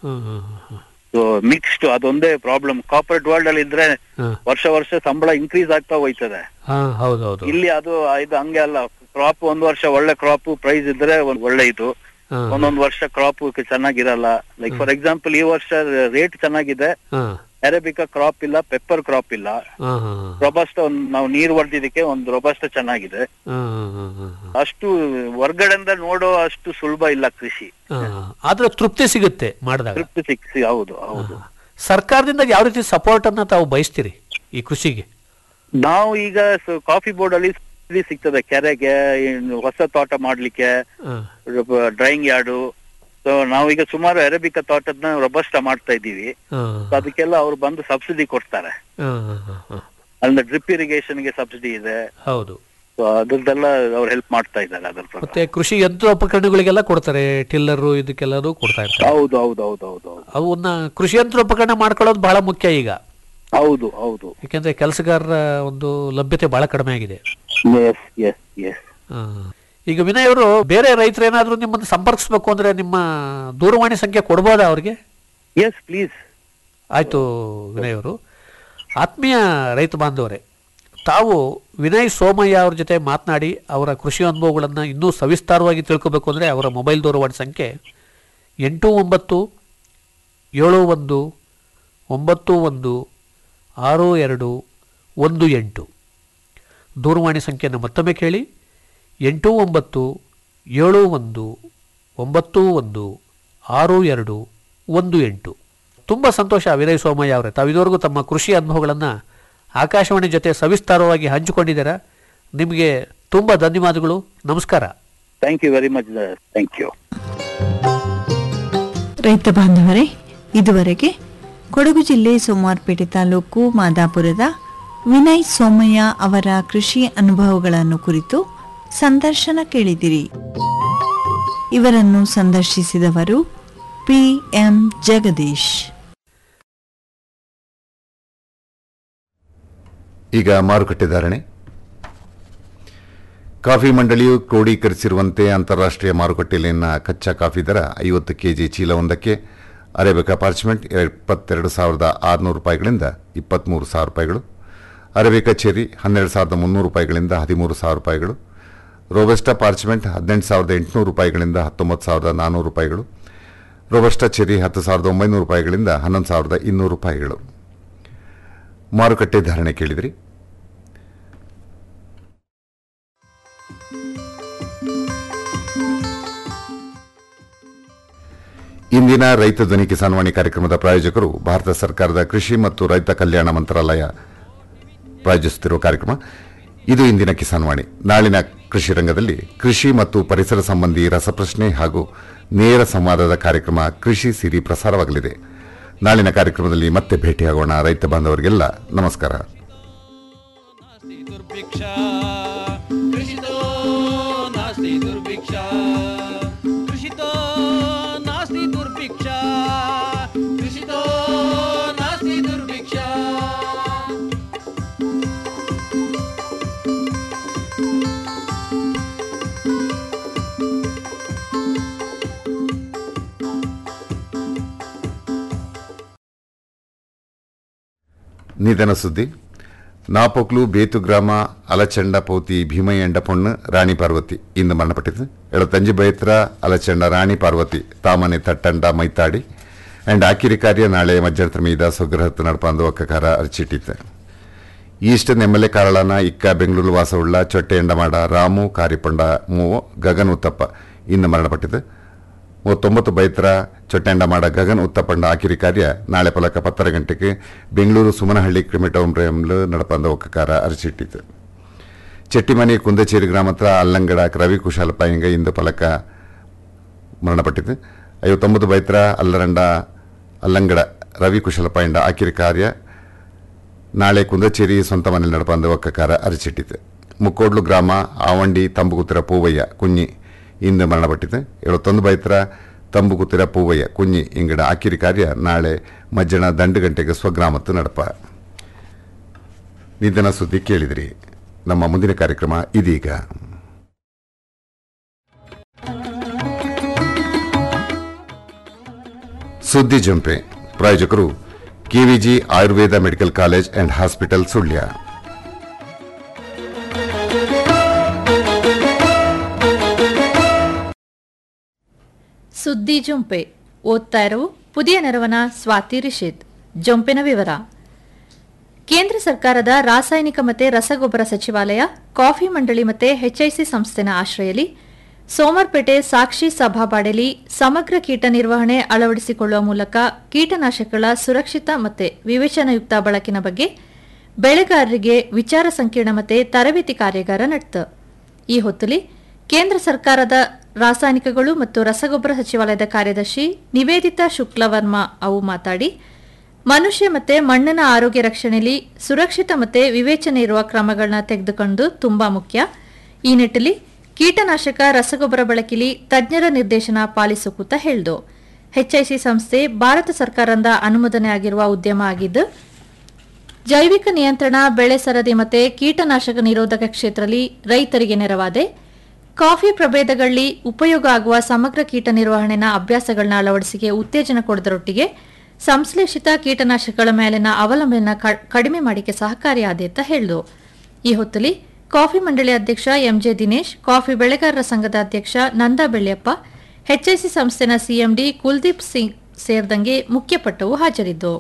ಸೊ ಮಿಕ್ಸ್ಡ್ ಅದೊಂದೇ ಪ್ರಾಬ್ಲಮ್ ಕಾರ್ಪೊರೇಟ್ ವರ್ಲ್ಡ್ ಅಲ್ಲಿ ಇದ್ರೆ ವರ್ಷ ವರ್ಷ ಸಂಬಳ ಇನ್ಕ್ರೀಸ್ ಆಗ್ತಾ ಹೋಯ್ತದೆ ಹಾ ಹೌದೌದು ಇಲ್ಲಿ ಅದು ಇದು ಹಂಗೆ ಅಲ್ಲ ಕ್ರಾಪ್ ಒಂದ್ ವರ್ಷ ಒಳ್ಳೆ ಕ್ರಾಪ್ ಪ್ರೈಸ್ ಇದ್ರೆ ಒಂದ್ ಒಳ್ಳೆ ಇದು ಹಾ. ಒಂದೊಂದ್ ವರ್ಷ ಕ್ರಾಪ್ ಚೆನ್ನಾಗಿರಲ್ಲ ಲೈಕ್ ಫಾರ್ ಎಕ್ಸಾಂಪಲ್ ಈ ವರ್ಷ ರೇಟ್ ಚೆನ್ನಾಗಿದೆ ಹಾ ಅರೇಬಿಕಾ ಕ್ರಾಪ್ ಇಲ್ಲ ಪೆಪ್ಪರ್ ಕ್ರಾಪ್ ಇಲ್ಲ ಹಾ ಹಾ ರೊಬಸ್ಟ ಒಂದ್ ನಾವು ನೀರ್ ಹೊಡೆದಿದ್ದಕ್ಕೆ ಒಂದು ರೊಬಸ್ಟ ಚೆನ್ನಾಗಿದೆ ಹಾ, ಹಾ, ಹಾ, ಹಾ. ಅಷ್ಟು ಹೊರ್ಗಡೆಯಿಂದ ನೋಡೋ ಅಷ್ಟು ಸುಲಭ ಇಲ್ಲ ಕೃಷಿ ಹಾ. ಆದ್ರೆ ತೃಪ್ತಿ ಸಿಗುತ್ತೆ ಮಾಡಿದಾಗ ತೃಪ್ತಿ ಸಿಕ್ಸಿ ಹೌದು ಹೌದು ಸರ್ಕಾರದಿಂದ ಯಾವ ರೀತಿ ಸಪೋರ್ಟ್ ಅನ್ನ ತಾವು ಬಯಸ್ತೀರಿ ಈ ಕೃಷಿಗೆ ನಾವು ಈಗ ಕಾಫಿ ಬೋರ್ಡ್ ಅಲ್ಲಿ subsidy ಸಿಗ್ತದೆ ಕೆರೆಗೆ ಇನ್ನು ಹೊಸ ತೋಟ ಮಾಡ್ಲಿಕ್ಕೆ ಹಾ. ಡ್ರೈಯಿಂಗ್ ಯಾರ್ಡು ಸೊ ನಾವೀಗ ಸುಮಾರು ಅರೇಬಿಕಾ ತೋಟದ್ನ ರೊಬಸ್ಟ ಮಾಡ್ತಾ ಇದ್ದೀವಿ ಹಾ. So ಅದಕ್ಕೆಲ್ಲ ಅವ್ರು ಬಂದು ಸಬ್ಸಿಡಿ ಕೊಡ್ತಾರೆ ಹಾ, ಹಾ, ಹಾ, ಹಾ. ಅಂದ್ರೆ ಡ್ರಿಪ್ ಇರಿಗೇಷನ್ ಗೆ ಸಬ್ಸಿಡಿ ಇದೆ ಹೌದು ಸೊ ಅದ್ರದ್ದೆಲ್ಲ ಅವ್ರು ಹೆಲ್ಪ್ ಮಾಡ್ತಾ ಇದ್ದಾರೆ ಅದ್ರ ಪ್ರಕಾರ ಮತ್ತೆ ಕೃಷಿ ಯಂತ್ರೋಪಕರಣಗಳಿಗೆಲ್ಲ ಕೊಡ್ತಾರೆ ಟಿಲ್ಲರು ಇದಕ್ಕೆಲ್ಲರೂ ಕೊಡ್ತಾ ಇರ್ತಾರೆ ಹೌದು ಹೌದು ಹೌದು ಹೌದು ಹೌದು ಅವನ್ನ ಕೃಷಿ ಯಂತ್ರೋಪಕರಣ ಮಾಡ್ಕೊಳ್ಳೋದು ಬಹಳ ಮುಖ್ಯ ಈಗ ಹೌದು ಹೌದು ಯಾಕೆಂದ್ರೆ ಕೆಲಸಗಾರರ ಒಂದು ಲಭ್ಯತೆ ಬಹಳ ಕಡಿಮೆ ಆಗಿದೆ ಎಸ್ ಎಸ್ ಎಸ್ ಆ. ಈಗ ವಿನಯ್ ಅವರು ಬೇರೆ ರೈತರು ಏನಾದ್ರು ನಿಮ್ಮನ್ನು ಸಂಪರ್ಕಿಸ್ಬೇಕು ಅಂದ್ರೆ ನಿಮ್ಮ ದೂರವಾಣಿ ಸಂಖ್ಯೆ ಕೊಡ್ಬೋದಾ ಅವ್ರಿಗೆ ಎಸ್ ಪ್ಲೀಸ್ ಆಯ್ತು ವಿನಯ್ ಅವರು ಆತ್ಮೀಯ ರೈತ ಬಾಂಧವರೇ ತಾವು ವಿನಯ್ ಸೋಮಯ್ಯ ಅವ್ರ ಜೊತೆ ಮಾತನಾಡಿ ಅವರ ಕೃಷಿ ಅನುಭವಗಳನ್ನು ಇನ್ನೂ ಸವಿಸ್ತಾರವಾಗಿ ತಿಳ್ಕೋಬೇಕು ಅಂದರೆ ಅವರ ಮೊಬೈಲ್ ದೂರವಾಣಿ ಸಂಖ್ಯೆ ಎಂಟು ಒಂಬತ್ತು ಏಳು ಒಂದು ಒಂಬತ್ತು ಒಂದು ಆರು ಎರಡು ಒಂದು ಎಂಟು ದೂರವಾಣಿ ಸಂಖ್ಯೆಯನ್ನು ಮತ್ತೊಮ್ಮೆ ಕೇಳಿ ಎಂಟು ಒಂಬತ್ತು ಏಳು ಒಂದು ಒಂಬತ್ತು ಒಂದು ಆರು ಎರಡು ಒಂದು ಎಂಟು ತುಂಬ ಸಂತೋಷ ವಿನಯ್ ಸೋಮಯ್ಯ ಅವರೇ ತಾವು ಇದುವರೆಗೂ ತಮ್ಮ ಕೃಷಿ ಅನುಭವಗಳನ್ನು ಆಕಾಶವಾಣಿ ಜೊತೆ ಸವಿಸ್ತಾರವಾಗಿ ಹಂಚಿಕೊಂಡಿದ್ದೀರಾ ನಿಮಗೆ ತುಂಬ ಧನ್ಯವಾದಗಳು ನಮಸ್ಕಾರ thank you very much thank you ರೈತ ಬಾಂಧವರೇ ಇದುವರೆಗೆ ಕೊಡಗು ಜಿಲ್ಲೆ ಸೋಮವಾರಪೇಟೆ ತಾಲೂಕು ಮಾದಾಪುರದ ವಿನಯ್ ಸೋಮಯ್ಯ ಅವರ ಕೃಷಿ ಅನುಭವಗಳನ್ನು ಕುರಿತು ಸಂದರ್ಶನ ಕೇಳಿದಿರಿ ಇವರನ್ನು ಸಂದರ್ಶಿಸಿದವರು ಪಿ ಎಂ ಜಗದೀಶ್ ಈಗ ಮಾರುಕಟ್ಟೆ ಧಾರಣೆ ಕಾಫಿ ಮಂಡಳಿಯು ಕ್ರೋಢೀಕರಿಸಿರುವಂತೆ ಅಂತಾರಾಷ್ಟ್ರೀಯ ಮಾರುಕಟ್ಟೆಯಲ್ಲಿನ ಕಚ್ಚಾ ಕಾಫಿ ದರ ಐವತ್ತು ಕೆಜಿ ಚೀಲವೊಂದಕ್ಕೆ ಅರೇಬಿಕಾ ಪಾರ್ಚ್ಮೆಂಟ್ ಇಪ್ಪತ್ತೆರಡು ಸಾವಿರದ ಆರುನೂರು ರೂಪಾಯಿಗಳಿಂದ ಇಪ್ಪತ್ತ್ಮೂರು ಸಾವಿರ ರೂಪಾಯಿಗಳು ಅರೇಬಿಕಾ ಚೆರಿ ಹನ್ನೆರಡು ಸಾವಿರದ ಮುನ್ನೂರು ರೂಪಾಯಿಗಳಿಂದ ಹದಿಮೂರು ಸಾವಿರ ರೂಪಾಯಿಗಳು ರೋಬಸ್ಟಾ ಪಾರ್ಚ್ಮೆಂಟ್ ಹದಿನೆಂಟು ಸಾವಿರದ ಎಂಟುನೂರು ರೂಪಾಯಿಗಳಿಂದ ಹತ್ತೊಂಬತ್ತು ಸಾವಿರದ ನಾನ್ನೂರು ರೂಪಾಯಿಗಳು ರೋಬಸ್ಟಾ ಚೆರಿ ಹತ್ತು ಸಾವಿರದ ಒಂಬೈನೂರು ರೂಪಾಯಿಗಳಿಂದ ಹನ್ನೊಂದು ಸಾವಿರದ ಇನ್ನೂರು ರೂಪಾಯಿಗಳು ಮಾರುಕಟ್ಟೆ ಧಾರಣೆ ಕೇಳಿದ್ರಿ ಇಂದಿನ ರೈತ ಧ್ವನಿ ಕಿಸಾನ್ವಾಣಿ ಕಾರ್ಯಕ್ರಮದ ಪ್ರಾಯೋಜಕರು ಭಾರತ ಸರ್ಕಾರದ ಕೃಷಿ ಮತ್ತು ರೈತ ಕಲ್ಯಾಣ ಮಂತ್ರಾಲಯ ಪ್ರಾಯೋಜಿಸುತ್ತಿರುವ ಕಾರ್ಯಕ್ರಮ ಇದು ಇಂದಿನ ಕಿಸಾನ್ವಾಣಿ ನಾಳಿನ ಕೃಷಿ ರಂಗದಲ್ಲಿ ಕೃಷಿ ಮತ್ತು ಪರಿಸರ ಸಂಬಂಧಿ ರಸಪ್ರಶ್ನೆ ಹಾಗೂ ನೇರ ಸಂವಾದದ ಕಾರ್ಯಕ್ರಮ ಕೃಷಿ ಸಿರಿ ಪ್ರಸಾರವಾಗಲಿದೆ ನಾಳಿನ ಕಾರ್ಯಕ್ರಮದಲ್ಲಿ ಮತ್ತೆ ಭೇಟಿಯಾಗೋಣ ರೈತ ಬಾಂಧವರಿಗೆಲ್ಲ ನಮಸ್ಕಾರ ಕೃಷಿತೋ ನಾಸ್ತಿ ದುರ್ಭಿಕ್ಷ ಕೃಷಿತೋ ನಾಸ್ತಿ ದುರ್ಭಿಕ್ಷ ಕೃಷಿತೋ ನಾಸ್ತಿ ದುರ್ಭಿಕ್ಷ ನಿಧನ ಸುದ್ದಿ ನಾಪೊಕ್ಲು ಬೇತು ಗ್ರಾಮ ಅಲಚಂಡ ಪೌತಿ ಭೀಮಯ್ಯಂಡ ಪೊಣ್ಣು ರಾಣಿ ಪಾರ್ವತಿ ಇಂದು ಮರಣಪಟ್ಟಿತು ಎಳತಂಜಿ ಬೈತ್ರ ಅಲಚಂಡ ರಾಣಿ ಪಾರ್ವತಿ ತಾಮನೆ ತಟ್ಟಂಡ ಮೈತಾಡಿ ಅಂಡ್ ಆಕಿರಿ ಕಾರ್ಯ ನಾಳೆ ಮಧ್ಯರಾತ್ರಿ ಮೀದ ಸ್ವಗೃಹತ್ತು ನಡಪಂದು ಒಕ್ಕಕಾರ ಅರ್ಚಿಟ್ಟಿತ್ತು ಈಸ್ಟರ್ನ್ ಎಮ್ಮೆಲ್ಯೆ ಕಾರಳನ ಇಕ್ಕ ಬೆಂಗಳೂರು ವಾಸವುಳ್ಳ ಚೊಟ್ಟೆ ಎಂಡಮಾಡ ರಾಮು ಕಾರಿಪಂಡ ಮೂವು ಗಗನ್ ಉತ್ತಪ್ಪ ಇನ್ನು ಮರಣಪಟ್ಟಿದ್ದು ಮೂವತ್ತೊಂಬತ್ತು ಬೈತ್ರ ಚೊಟ್ಟೆಂಡಮಾಡ ಗಗನ್ ಉತ್ತಪಂಡ ಆಕಿರಿ ಕಾರ್ಯ ನಾಳೆ ಪಲಕ ಪತ್ತರ ಗಂಟೆಗೆ ಬೆಂಗಳೂರು ಸುಮನಹಳ್ಳಿ ಕ್ರಿಮಿಟೋಂಬ್ರೆಂಲು ನಡಪಂದ ಒಕ್ಕಕಾರ ಅರಚಿಟ್ಟಿತು ಚೆಟ್ಟಿಮನೆ ಕುಂದಚೇರಿ ಗ್ರಾಮತ್ರ ಅಲ್ಲಂಗಡ ರವಿ ಕುಶಾಲಪ್ಪ ಹಿಂಗ ಇಂದು ಫಲಕ ಮರಣಪಟ್ಟಿತು ಐವತ್ತೊಂಬತ್ತು ಬೈತ್ರ ಅಲ್ಲರಂಡ ಅಲ್ಲಂಗಡ ರವಿ ಕುಶಲಪ್ಪ ಇಂಡ ಆಕಿರಿ ಕಾರ್ಯ ನಾಳೆ ಕುಂದಚೇರಿ ಸ್ವಂತ ಮನೆಯಲ್ಲಿ ನಡಪಂದ ಒಕ್ಕಕಾರ ಅರಚಿಟ್ಟಿತು ಮುಕ್ಕೋಡ್ಲು ಗ್ರಾಮ ಆವಂಡಿ ತಂಬುಗುತ್ತಿರ ಪೂವಯ್ಯ ಕುഞ്ഞി ಇಂದು ಮರಣಪಟ್ಟಿತು ಎಳುತ್ತೊಂದು ಬೈತ್ರ ತಂಬುಗುತ್ತಿರ ಪೂವಯ್ಯ ಕುഞ്ഞി ಇಂಗಡ ಆಕಿರಿ ಕಾರ್ಯ ನಾಳೆ ಮಧ್ಯಾಹ್ನ ದಂಡು ಗಂಟೆಗೆ ಸ್ವಗ್ರಾಮತ್ತು ನಡಪ ನಿಧನ ಸುದ್ದಿ ಕೇಳಿದಿರಿ ನಮ್ಮ ಮುಂದಿನ ಕಾರ್ಯಕ್ರಮ ಇದೀಗ ಸುದ್ದಿ ಜಂಪೆ ಪ್ರಾಯೋಜಕರು KVG Ayurveda medical college and hospital Sullia ಸುದ್ದಿ ಜೊಂಪೆ ಓದ್ತಾ ಇರುವ ಪುದಿಯ ನೆರವನ ಸ್ವಾತಿ ರಿಷಿತ್ ಜೊಂಪಿನ ವಿವರ ಕೇಂದ್ರ ಸರ್ಕಾರದ ರಾಸಾಯನಿಕ ಮತ್ತೆ ರಸಗೊಬ್ಬರ ಸಚಿವಾಲಯ ಕಾಫಿ ಮಂಡಳಿ ಮತ್ತೆ ಎಚ್ಐಸಿ ಸಂಸ್ಥೆನ ಆಶ್ರಯಲಿ ಸೋಮರ್ಪೇಟೆ ಸಾಕ್ಷಿ ಸಭಾಬಾಡೆಲಿ ಸಮಗ್ರ ಕೀಟ ನಿರ್ವಹಣೆ ಅಳವಡಿಸಿಕೊಳ್ಳುವ ಮೂಲಕ ಕೀಟನಾಶಕಗಳ ಸುರಕ್ಷಿತ ಮತ್ತೆ ವಿವೇಚನಾಯುಕ್ತ ಬಳಕಿನ ಬಗ್ಗೆ ಬೆಳೆಗಾರರಿಗೆ ವಿಚಾರ ಸಂಕಿರಣ ಮತ್ತೆ ತರಬೇತಿ ಕಾರ್ಯಾಗಾರ ನಡೆತು ಈ ಹೊತ್ತಲಿ ಕೇಂದ್ರ ಸರ್ಕಾರದ ರಾಸಾಯನಿಕಗಳು ಮತ್ತು ರಸಗೊಬ್ಬರ ಸಚಿವಾಲಯದ ಕಾರ್ಯದರ್ಶಿ ನಿವೇದಿತಾ ಶುಕ್ಲವರ್ಮಾ ಅವು ಮಾತಾಡಿ ಮನುಷ್ಯ ಮತ್ತೆ ಮಣ್ಣಿನ ಆರೋಗ್ಯ ರಕ್ಷಣೆಯಲ್ಲಿ ಸುರಕ್ಷಿತ ಮತ್ತೆ ವಿವೇಚನೆ ಇರುವ ಕ್ರಮಗಳನ್ನ ತೆಗೆದುಕೊಂಡು ತುಂಬಾ ಮುಖ್ಯ ಈ ನಿಟ್ಟಿನಲ್ಲಿ ಕೀಟನಾಶಕ ರಸಗೊಬ್ಬರ ಬಳಕೆಲಿ ತಜ್ಞರ ನಿರ್ದೇಶನ ಪಾಲಿಸುಕೂತ ಹೇಳ್ದು ಎಚ್ಐಸಿ ಸಂಸ್ಥೆ ಭಾರತ ಸರ್ಕಾರದಿಂದ ಅನುಮೋದನೆ ಆಗಿರುವ ಉದ್ಯಮ ಆಗಿದ್ದು ಜೈವಿಕ ನಿಯಂತ್ರಣ ಬೆಳೆ ಸರದಿ ಮತ್ತೆ ಕೀಟನಾಶಕ ನಿರೋಧಕ ಕ್ಷೇತ್ರದಲ್ಲಿ ರೈತರಿಗೆ ನೆರವಾದೆ ಕಾಫಿ ಪ್ರಭೇದಗಳಲ್ಲಿ ಉಪಯೋಗ ಆಗುವ ಸಮಗ್ರ ಕೀಟ ನಿರ್ವಹಣೆನ ಅಭ್ಯಾಸಗಳನ್ನ ಅಳವಡಿಸಿಗೆ ಉತ್ತೇಜನ ಕೊಡದರೊಟ್ಟಿಗೆ ಸಂಶ್ಲೇಷಿತ ಕೀಟನಾಶಕಗಳ ಮೇಲಿನ ಅವಲಂಬನೆ ಕಡಿಮೆ ಮಾಡಿಕೆ ಸಹಕಾರಿಯಾದೆ ಅಂತ ಹೇಳಿದು ಈ ಹೊತ್ತಲಿ ಕಾಫಿ ಮಂಡಳಿ ಅಧ್ಯಕ್ಷ ಎಂಜೆ ದಿನೇಶ್ ಕಾಫಿ ಬೆಳೆಗಾರರ ಸಂಘದ ಅಧ್ಯಕ್ಷ ನಂದಾ ಬೆಳ್ಳಿಯಪ್ಪ ಎಚ್ಐಸಿ ಸಂಸ್ಥೆನ ಸಿಎಂಡಿ ಕುಲ್ದೀಪ್ ಸಿಂಗ್ ಸೇರಿದಂಗೆ ಮುಖ್ಯಪಟ್ಟವು ಹಾಜರಿದ್ದು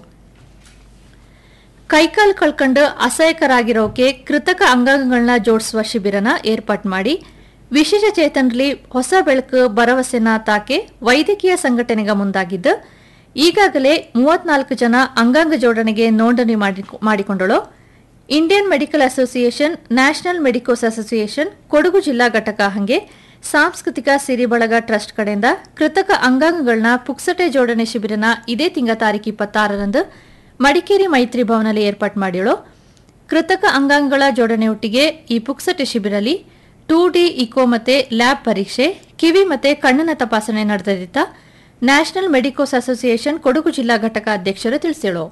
ಕೈಕಾಲು ಕಳ್ಕೊಂಡು ಅಸಹಾಯಕರಾಗಿರೋಕೆ ಕೃತಕ ಅಂಗಾಂಗಗಳನ್ನ ಜೋಡಿಸುವ ಶಿಬಿರನ ಏರ್ಪಾಟ್ ಮಾಡಿ ವಿಶೇಷ ಚೇತನರಲ್ಲಿ ಹೊಸ ಬೆಳಕು ಭರವಸೆನ ತಾಕೆ ವೈದ್ಯಕೀಯ ಸಂಘಟನೆಗೆ ಮುಂದಾಗಿದ್ದು ಈಗಾಗಲೇ ಮೂವತ್ನಾಲ್ಕು ಜನ ಅಂಗಾಂಗ ಜೋಡಣೆಗೆ ನೋಂದಣಿ ಮಾಡಿಕೊಂಡಳು Indian Medical Association National Medicos Association Kodagu ಜಿಲ್ಲಾ ಘಟಕ ಹಂಗೆ ಸಾಂಸ್ಕೃತಿಕ ಸಿರಿಬಳಗ ಟ್ರಸ್ಟ್ ಕಡೆಯಿಂದ ಕೃತಕ ಅಂಗಾಂಗಗಳನ್ನ ಪುಕ್ಸಟೆ ಜೋಡಣೆ ಶಿಬಿರನ ಇದೇ ತಿಂಗಳ ತಾರೀಕು ಇಪ್ಪತ್ತಾರರಂದು ಮಡಿಕೇರಿ ಮೈತ್ರಿ ಭವನಲ್ಲಿ ಏರ್ಪಾಟ್ ಮಾಡಿಳು ಕೃತಕ ಅಂಗಾಂಗಗಳ ಜೋಡಣೆಯೊಟ್ಟಿಗೆ ಈ ಪುಕ್ಸಟೆ ಶಿಬಿರಲ್ಲಿ ಟೂ ಡಿ ಇಕೋ ಮತ್ತೆ ಲ್ಯಾಬ್ ಪರೀಕ್ಷೆ ಕಿವಿ ಮತ್ತೆ ಕಣ್ಣಿನ ತಪಾಸಣೆ ನಡೆದಿದ್ದ ನ್ಯಾಷನಲ್ ಮೆಡಿಕೋಸ್ ಅಸೋಸಿಯೇಷನ್ ಕೊಡಗು ಜಿಲ್ಲಾ ಘಟಕ ಅಧ್ಯಕ್ಷರು ತಿಳಿಸಿಳು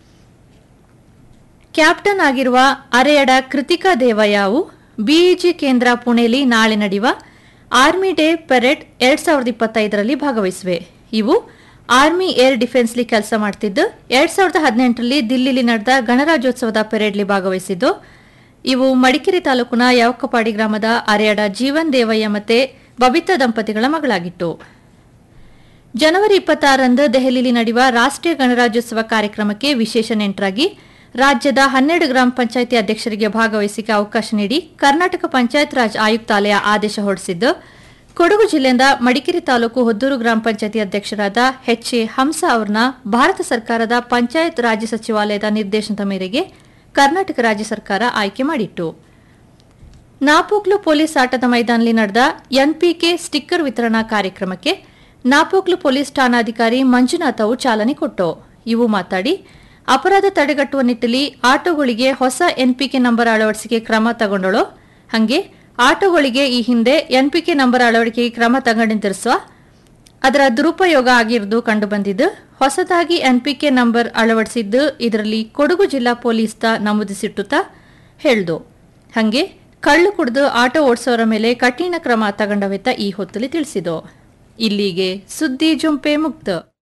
ಕ್ಯಾಪ್ಟನ್ ಆಗಿರುವ ಅರೆಯಡ ಕೃತಿಕಾ ದೇವಯಾವು ಬಿಇಜಿ ಕೇಂದ್ರ ಪುಣೆಯಲ್ಲಿ ನಾಳೆ ನಡೆಯುವ ಆರ್ಮಿ ಡೇ ಪೆರೇಡ್ ಎರಡ್ ಸಾವಿರದ ಇಪ್ಪತ್ತೈದರಲ್ಲಿ ಭಾಗವಹಿಸಿವೆ ಇವು ಆರ್ಮಿ ಏರ್ ಡಿಫೆನ್ಸ್ಲಿ ಕೆಲಸ ಮಾಡ್ತಿದ್ದು ಎರಡ್ ಸಾವಿರದ ಹದಿನೆಂಟರಲ್ಲಿ ದಿಲ್ಲಿಲಿ ನಡೆದ ಗಣರಾಜ್ಯೋತ್ಸವದ ಪೆರೇಡ್ಲಿ ಭಾಗವಹಿಸಿದ್ದು ಇವು ಮಡಿಕೇರಿ ತಾಲೂಕಿನ ಯಾವಕಪಾಡಿ ಗ್ರಾಮದ ಅರೆಯಡ ಜೀವನ್ ದೇವಯ್ಯ ಮತ್ತೆ ಬಬಿತಾ ದಂಪತಿಗಳ ಮಗಳಾಗಿತ್ತು ಜನವರಿ ಇಪ್ಪತ್ತಾರಂದು ದೆಹಲಿಯಲ್ಲಿ ನಡೆಯುವ ರಾಷ್ಟ್ರೀಯ ಗಣರಾಜ್ಯೋತ್ಸವ ಕಾರ್ಯಕ್ರಮಕ್ಕೆ ವಿಶೇಷ ನೆಂಟರಾಗಿ ರಾಜ್ಯದ ಹನ್ನೆರಡು ಗ್ರಾಮ ಪಂಚಾಯಿತಿ ಅಧ್ಯಕ್ಷರಿಗೆ ಭಾಗವಹಿಸಿಕೆ ಅವಕಾಶ ನೀಡಿ ಕರ್ನಾಟಕ ಪಂಚಾಯತ್ ರಾಜ್ ಆಯುಕ್ತಾಲಯ ಆದೇಶ ಹೊರಡಿಸಿದ್ದು ಕೊಡಗು ಜಿಲ್ಲೆಯಿಂದ ಮಡಿಕೇರಿ ತಾಲೂಕು ಹೊದ್ದೂರು ಗ್ರಾಮ ಪಂಚಾಯತಿ ಅಧ್ಯಕ್ಷರಾದ ಎಚ್ ಎ ಹಂಸ ಅವರನ್ನ ಭಾರತ ಸರ್ಕಾರದ ಪಂಚಾಯತ್ ರಾಜ್ಯ ಸಚಿವಾಲಯದ ನಿರ್ದೇಶನದ ಮೇರೆಗೆ ಕರ್ನಾಟಕ ರಾಜ್ಯ ಸರ್ಕಾರ ಆಯ್ಕೆ ಮಾಡಿತ್ತು ನಾಪೋಕ್ಲು ಪೊಲೀಸ್ ಆಟದ ಮೈದಾನದಲ್ಲಿ ನಡೆದ ಎನ್ಪಿಕೆ ಸ್ಟಿಕ್ಕರ್ ವಿತರಣಾ ಕಾರ್ಯಕ್ರಮಕ್ಕೆ ನಾಪೋಕ್ಲು ಪೊಲೀಸ್ ಠಾಣಾಧಿಕಾರಿ ಮಂಜುನಾಥ್ ಅವು ಚಾಲನೆ ಕೊಟ್ಟು ಇವು ಮಾತಾಡಿ ಅಪರಾಧ ತಡೆಗಟ್ಟುವ ನಿಟ್ಟಿನಲ್ಲಿ ಆಟೋಗಳಿಗೆ ಹೊಸ ಎನ್ಪಿಕೆ ನಂಬರ್ ಅಳವಡಿಸಿಕೆ ಕ್ರಮ ತಗೊಂಡಳು ಹಂಗೆ ಆಟೋಗಳಿಗೆ ಈ ಹಿಂದೆ ಎನ್ಪಿಕೆ ನಂಬರ್ ಅಳವಡಿಕೆಗೆ ಕ್ರಮ ತಗೊಂಡಿರುವ ಅದರ ದುರುಪಯೋಗ ಆಗಿರುವುದು ಕಂಡುಬಂದಿದ್ದು ಹೊಸದಾಗಿ ಎನ್ಪಿಕೆ ನಂಬರ್ ಅಳವಡಿಸಿದ್ದು ಇದರಲ್ಲಿ ಕೊಡಗು ಜಿಲ್ಲಾ ಪೊಲೀಸ್ ನಮೂದಿಸಿಟ್ಟುತ್ತಾ ಹೇಳ್ದು ಹಂಗೆ ಕಳ್ಳು ಕುಡಿದು ಆಟೋ ಓಡಿಸೋರ ಮೇಲೆ ಕಠಿಣ ಕ್ರಮ ತಗೊಂಡವೆತ್ತ ಈ ಹೊತ್ತಲ್ಲಿ ತಿಳಿಸಿದು ಇಲ್ಲಿಗೆ ಸುದ್ದಿ ಜುಂಪೆ ಮುಕ್ತ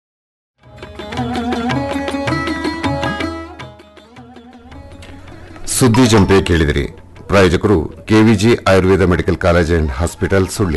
ಸುದ್ದಿ ಜಂಪೆ ಕೇಳಿದಿರಿ ಪ್ರಾಯೋಜಕರು KVG Ayurveda medical college and hospital Sullia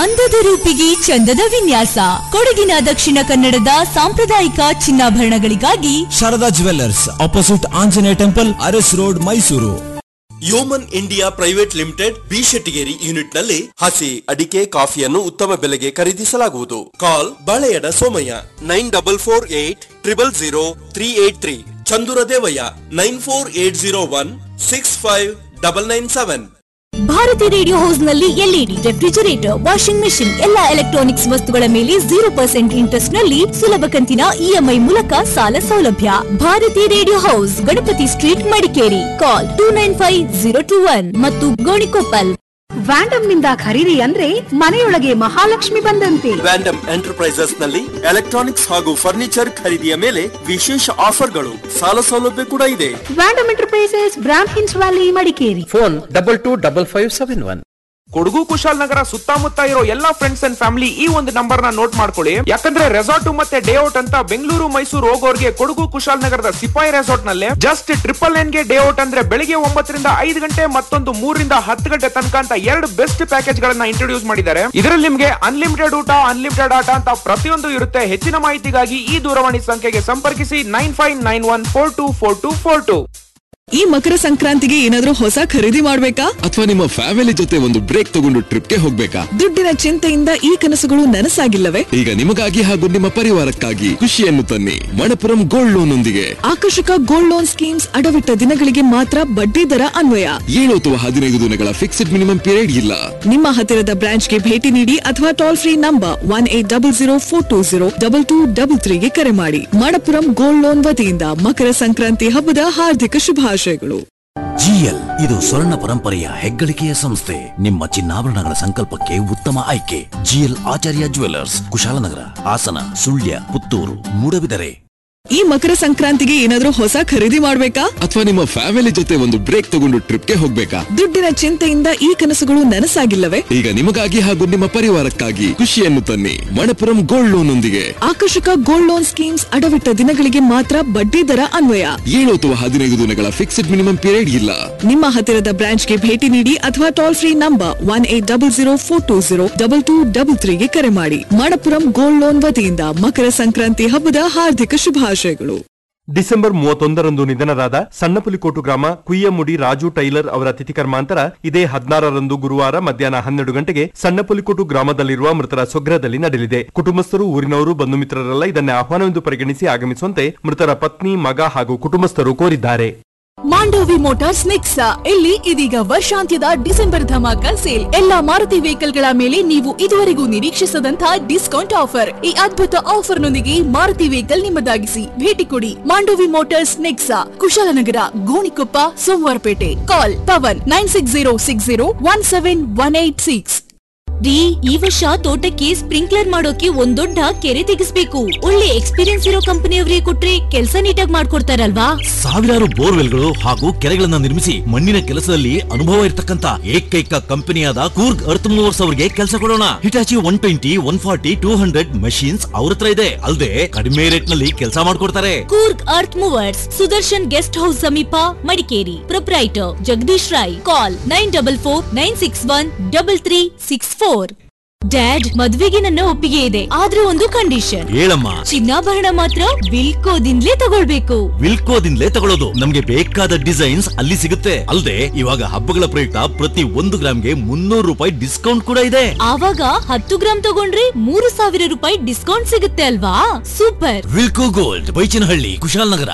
ಅಂದದ ರೂಪಿಗೆ ಚಂದದ ವಿನ್ಯಾಸ ಕೊಡಗಿನ ದಕ್ಷಿಣ ಕನ್ನಡದ ಸಾಂಪ್ರದಾಯಿಕ ಚಿನ್ನಾಭರಣಗಳಿಗಾಗಿ Sharada jewellers opposite Anjaneya temple Aras road Mysuru Yeoman India private limited B Shettigeri unit ನಲ್ಲಿ ಹಸಿ ಅಡಿಕೆ ಕಾಫಿಯನ್ನು ಉತ್ತಮ ಬೆಲೆಗೆ ಖರೀದಿಸಲಾಗುವುದು call Baleyada Somaiah nine double four eight triple zero three eight three Chandura Devaiah nine four eight zero one six five double nine seven Bharati radio house ನಲ್ಲಿ LED refrigerator washing machine ಎಲ್ಲಾ electronics ವಸ್ತುಗಳ ಮೇಲೆ ಜೀರೋ ಪರ್ಸೆಂಟ್ ಇಂಟ್ರೆಸ್ಟ್ ನಲ್ಲಿ ಸುಲಭ ಕಂತಿನ ಇಎಂಐ ಮೂಲಕ ಸಾಲ ಸೌಲಭ್ಯ Bharati radio house Ganapathi street Madikeri call two nine five zero two one ಮತ್ತು ಗೋಣಿಕೊಪ್ಪಲ್ ವ್ಯಾಂಡಮ್ ನಿಂದ ಖರೀದಿ ಅಂದ್ರೆ ಮನೆಯೊಳಗೆ ಮಹಾಲಕ್ಷ್ಮಿ ಬಂದಂತೆ ವ್ಯಾಂಡಮ್ ಎಂಟರ್ಪ್ರೈಸಸ್ ನಲ್ಲಿ ಎಲೆಕ್ಟ್ರಾನಿಕ್ಸ್ ಹಾಗೂ ಫರ್ನಿಚರ್ ಖರೀದಿಯ ಮೇಲೆ ವಿಶೇಷ ಆಫರ್ಗಳು ಸಾಲ ಸೌಲಭ್ಯ ಕೂಡ ಇದೆ ವ್ಯಾಂಡಮ್ ಎಂಟರ್ಪ್ರೈಸಸ್ ಬ್ರಾಂಡ್ ಹಿನ್ಸ್ valley Madikeri phone double two double five seven one Kodagu Kushalnagar ಸುತ್ತಮುತ್ತ ಇರೋ ಎಲ್ಲಾ ಫ್ರೆಂಡ್ಸ್ ಅಂಡ್ ಫ್ಯಾಮಿಲಿ ಈ ಒಂದು ನಂಬರ್ ನ ನೋಟ್ ಮಾಡ್ಕೊಳ್ಳಿ ಯಾಕಂದ್ರೆ ರೆಸಾರ್ಟ್ ಮತ್ತೆ ಡೇ ಔಟ್ ಅಂತ ಬೆಂಗಳೂರು ಮೈಸೂರು ಹೋಗೋರ್ಗೆ ಕೊಡಗು ಕುಶಾಲನಗರದ ಸಿಪಾಯಿ ರೆಸಾರ್ಟ್ ನಲ್ಲಿ ಜಸ್ಟ್ ಟ್ರಿಪಲ್ ಎನ್ ಗೆ ಡೇ ಔಟ್ ಅಂದ್ರೆ ಬೆಳಿಗ್ಗೆ ಒಂಬತ್ತರಿಂದ ಐದು ಗಂಟೆ ಮತ್ತೊಂದು ಮೂರರಿಂದ ಹತ್ತು ಗಂಟೆ ತನಕ ಅಂತ ಎರಡು ಬೆಸ್ಟ್ ಪ್ಯಾಕೇಜ್ ಗಳನ್ನ ಇಂಟ್ರೊಡ್ಯೂಸ್ ಮಾಡಿದ್ದಾರೆ ಇದರಲ್ಲಿ ನಿಮ್ಗೆ ಅನ್ಲಿಮಿಟೆಡ್ ಊಟ ಅನ್ಲಿಮಿಟೆಡ್ ಆಟ ಅಂತ ಪ್ರತಿಯೊಂದು ಇರುತ್ತೆ ಹೆಚ್ಚಿನ ಮಾಹಿತಿಗಾಗಿ ಈ ದೂರವಾಣಿ ಸಂಖ್ಯೆಗೆ ಸಂಪರ್ಕಿಸಿ nine five nine one four two four two four two ಈ ಮಕರ ಸಂಕ್ರಾಂತಿಗೆ ಏನಾದ್ರೂ ಹೊಸ ಖರೀದಿ ಮಾಡ್ಬೇಕಾ ಅಥವಾ ನಿಮ್ಮ ಫ್ಯಾಮಿಲಿ ಜೊತೆ ಒಂದು ಬ್ರೇಕ್ ತಗೊಂಡು ಟ್ರಿಪ್ಗೆ ಹೋಗ್ಬೇಕಾ ದುಡ್ಡಿನ ಚಿಂತೆಯಿಂದ ಈ ಕನಸುಗಳು ನನಸಾಗಿಲ್ಲವೇ ಈಗ ನಿಮಗಾಗಿ ಹಾಗೂ ನಿಮ್ಮ ಪರಿವಾರಕ್ಕಾಗಿ ಖುಷಿಯನ್ನು ತನ್ನಿ ಮಣಪುರಂ ಗೋಲ್ಡ್ ಲೋನ್ ಒಂದಿಗೆ ಆಕರ್ಷಕ ಗೋಲ್ಡ್ ಲೋನ್ ಸ್ಕೀಮ್ಸ್ ಅಡವಿಟ್ಟ ದಿನಗಳಿಗೆ ಮಾತ್ರ ಬಡ್ಡಿ ದರ ಅನ್ವಯ ಏಳು ಅಥವಾ ಹದಿನೈದು ದಿನಗಳ ಫಿಕ್ಸ್ಡ್ ಮಿನಿಮಮ್ ಪೀರಿಯಡ್ ಇಲ್ಲ ನಿಮ್ಮ ಹತ್ತಿರದ ಬ್ರಾಂಚ್ಗೆ ಭೇಟಿ ನೀಡಿ ಅಥವಾ toll free number one eight double zero four two zero double two double ತ್ರೀಗೆ ಕರೆ ಮಾಡಿ ಮಣಪುರಂ ಗೋಲ್ಡ್ ಲೋನ್ ವತಿಯಿಂದ ಮಕರ ಸಂಕ್ರಾಂತಿ ಹಬ್ಬದ ಹಾರ್ದಿಕ ಶುಭಾಶಯಗಳು ಜಿಎಲ್ ಇದು ಸ್ವರ್ಣ ಪರಂಪರೆಯ ಹೆಗ್ಗಳಿಕೆಯ ಸಂಸ್ಥೆ ನಿಮ್ಮ ಚಿನ್ನಾಭರಣಗಳ ಸಂಕಲ್ಪಕ್ಕೆ ಉತ್ತಮ ಆಯ್ಕೆ ಜಿಎಲ್ ಆಚಾರ್ಯ ಜುವೆಲ್ಲರ್ಸ್ ಕುಶಾಲನಗರ ಹಾಸನ ಸುಳ್ಯ ಪುತ್ತೂರು ಮೂಡಬಿದರೆ ಈ ಮಕರ ಸಂಕ್ರಾಂತಿಗೆ ಏನಾದ್ರೂ ಹೊಸ ಖರೀದಿ ಮಾಡ್ಬೇಕಾ ಅಥವಾ ನಿಮ್ಮ ಫ್ಯಾಮಿಲಿ ಜೊತೆ ಒಂದು ಬ್ರೇಕ್ ತಗೊಂಡು ಟ್ರಿಪ್ಗೆ ಹೋಗ್ಬೇಕಾ ದುಡ್ಡಿನ ಚಿಂತೆಯಿಂದ ಈ ಕನಸುಗಳು ನನಸಾಗಿಲ್ಲವೇ ಈಗ ನಿಮಗಾಗಿ ಹಾಗೂ ನಿಮ್ಮ ಪರಿವಾರಕ್ಕಾಗಿ ಖುಷಿಯನ್ನು ತನ್ನಿ ಮಣಪುರಂ ಗೋಲ್ಡ್ ಲೋನ್ ಒಂದಿಗೆ ಆಕರ್ಷಕ ಗೋಲ್ಡ್ ಲೋನ್ ಸ್ಕೀಮ್ಸ್ ಅಡವಿಟ್ಟ ದಿನಗಳಿಗೆ ಮಾತ್ರ ಬಡ್ಡಿ ದರ ಅನ್ವಯ ಏಳು ಅಥವಾ ಹದಿನೈದು ದಿನಗಳ ಫಿಕ್ಸ್ಡ್ ಮಿನಿಮಮ್ ಪೀರಿಯಡ್ ಇಲ್ಲ ನಿಮ್ಮ ಹತ್ತಿರದ ಬ್ರಾಂಚ್ಗೆ ಭೇಟಿ ನೀಡಿ ಅಥವಾ toll free number one eight double zero four two zero double two double ತ್ರೀಗೆ ಕರೆ ಮಾಡಿ ಮಣಪುರಂ ಗೋಲ್ಡ್ ಲೋನ್ ವತಿಯಿಂದ ಮಕರ ಸಂಕ್ರಾಂತಿ ಹಬ್ಬದ ಹಾರ್ದಿಕ ಶುಭಾಶಯಗಳು ಡಿಸೆಂಬರ್ ಮೂವತ್ತೊಂದರಂದು ನಿಧನರಾದ ಸಣ್ಣಪುಲಿಕೋಟು ಗ್ರಾಮ ಕುಯ್ಯಮುಡಿ ರಾಜು ಟೈಲರ್ ಅವರ ತಿಥಿ ಕರ್ಮಾಂತರ ಇದೇ ಹದಿನಾರರಂದು ಗುರುವಾರ ಮಧ್ಯಾಹ್ನ ಹನ್ನೆರಡು ಗಂಟೆಗೆ ಸಣ್ಣಪುಲಿಕೋಟು ಗ್ರಾಮದಲ್ಲಿರುವ ಮೃತರ ಸ್ವಗ್ರಹದಲ್ಲಿ ನಡೆಯಲಿದೆ ಕುಟುಂಬಸ್ಥರು ಊರಿನವರು ಬಂಧು ಮಿತ್ರರೆಲ್ಲ ಇದನ್ನೇ ಆಹ್ವಾನವೆಂದು ಪರಿಗಣಿಸಿ ಆಗಮಿಸುವಂತೆ ಮೃತರ ಪತ್ನಿ ಮಗ ಹಾಗೂ ಕುಟುಂಬಸ್ಥರು ಕೋರಿದ್ದಾರೆ ಮಾಂಡೋವಿ ಮೋಟಾರ್ಸ್ ನೆಕ್ಸಾ ಇಲ್ಲಿ ಇದೀಗ ವರ್ಷಾಂತ್ಯದ ಡಿಸೆಂಬರ್ ಧಮಾಕ ಸೇಲ್ ಎಲ್ಲಾ ಮಾರುತಿ ವೆಹಿಕಲ್ ಗಳ ಮೇಲೆ ನೀವು ಇದುವರೆಗೂ ನಿರೀಕ್ಷಿಸದಂತಹ ಡಿಸ್ಕೌಂಟ್ ಆಫರ್ ಈ ಅದ್ಭುತ ಆಫರ್ ನೊಂದಿಗೆ ಮಾರುತಿ ವೆಹಿಕಲ್ ನಿಮ್ಮದಾಗಿಸಿ ಭೇಟಿ ಕೊಡಿ Mandovi motors Nexa Kushalnagar Gonikoppa Somwarpet call Pavan nine six zero six zero one seven one eight six ರೀ ಈ ವರ್ಷ ತೋಟಕ್ಕೆ ಸ್ಪ್ರಿಂಕ್ಲರ್ ಮಾಡೋಕೆ ಒಂದ್ ದೊಡ್ಡ ಕೆರೆ ತೆಗಿಸ್ಬೇಕು ಒಳ್ಳೆ ಎಕ್ಸ್ಪೀರಿಯನ್ಸ್ ಇರೋ ಕಂಪನಿಯವರಿಗೆ ಕೊಟ್ರೆ ಕೆಲಸ ನೀಟಾಗಿ ಮಾಡ್ಕೊಡ್ತಾರಲ್ವಾ ಸಾವಿರಾರು ಬೋರ್ವೆಲ್ಗಳು ಹಾಗೂ ಕೆರೆಗಳನ್ನ ನಿರ್ಮಿಸಿ ಮಣ್ಣಿನ ಕೆಲಸದಲ್ಲಿ ಅನುಭವ ಇರತಕ್ಕಂತ ಏಕೈಕ ಕಂಪನಿಯಾದ ಕೂರ್ಗ್ ಅರ್ತ್ ಮೂವರ್ಸ್ ಅವರಿಗೆ ಕೆಲಸ ಕೊಡೋಣ Hitachi one twenty one forty two hundred machines ಅವ್ರ ಹತ್ರ ಇದೆ ಅಲ್ಲದೆ ಕಡಿಮೆ ರೇಟ್ ನಲ್ಲಿ ಕೆಲಸ ಮಾಡ್ಕೊಡ್ತಾರೆ Coorg earth movers Sudarshan guest house ಸಮೀಪ Madikeri proprietor Jagadish Rai call nine double four nine six one double three six four dad ಮದ್ವೆಗೆ ನನ್ನ ಒಪ್ಪಿಗೆ ಇದೆ ಆದ್ರೆ ಒಂದು ಕಂಡೀಷನ್ ಹೇಳಮ್ಮ ಚಿನ್ನಾಭರಣ ಮಾತ್ರ ವಿಲ್ಕೋದಿಂದಲೇ ತಗೊಳ್ಬೇಕು ವಿಲ್ಕೋದಿಂದಲೇ ತಗೊಳ್ಳೋದು ನಮ್ಗೆ ಬೇಕಾದ ಡಿಸೈನ್ಸ್ ಅಲ್ಲಿ ಸಿಗುತ್ತೆ ಅಲ್ಲದೆ ಇವಾಗ ಹಬ್ಬಗಳ ಪ್ರಯುಕ್ತ ಪ್ರತಿ ಒಂದು ಗ್ರಾಮ್ಗೆ ಮುನ್ನೂರು ರೂಪಾಯಿ ಡಿಸ್ಕೌಂಟ್ ಕೂಡ ಇದೆ ಆವಾಗ ಹತ್ತು ಗ್ರಾಮ್ ತಗೊಂಡ್ರೆ ಮೂರು ಸಾವಿರ ರೂಪಾಯಿ ಡಿಸ್ಕೌಂಟ್ ಸಿಗುತ್ತೆ ಅಲ್ವಾ ಸೂಪರ್ ವಿಲ್ಕೋ ಗೋಲ್ಡ್ ಬೈಚನಹಳ್ಳಿ ಕುಶಾಲನಗರ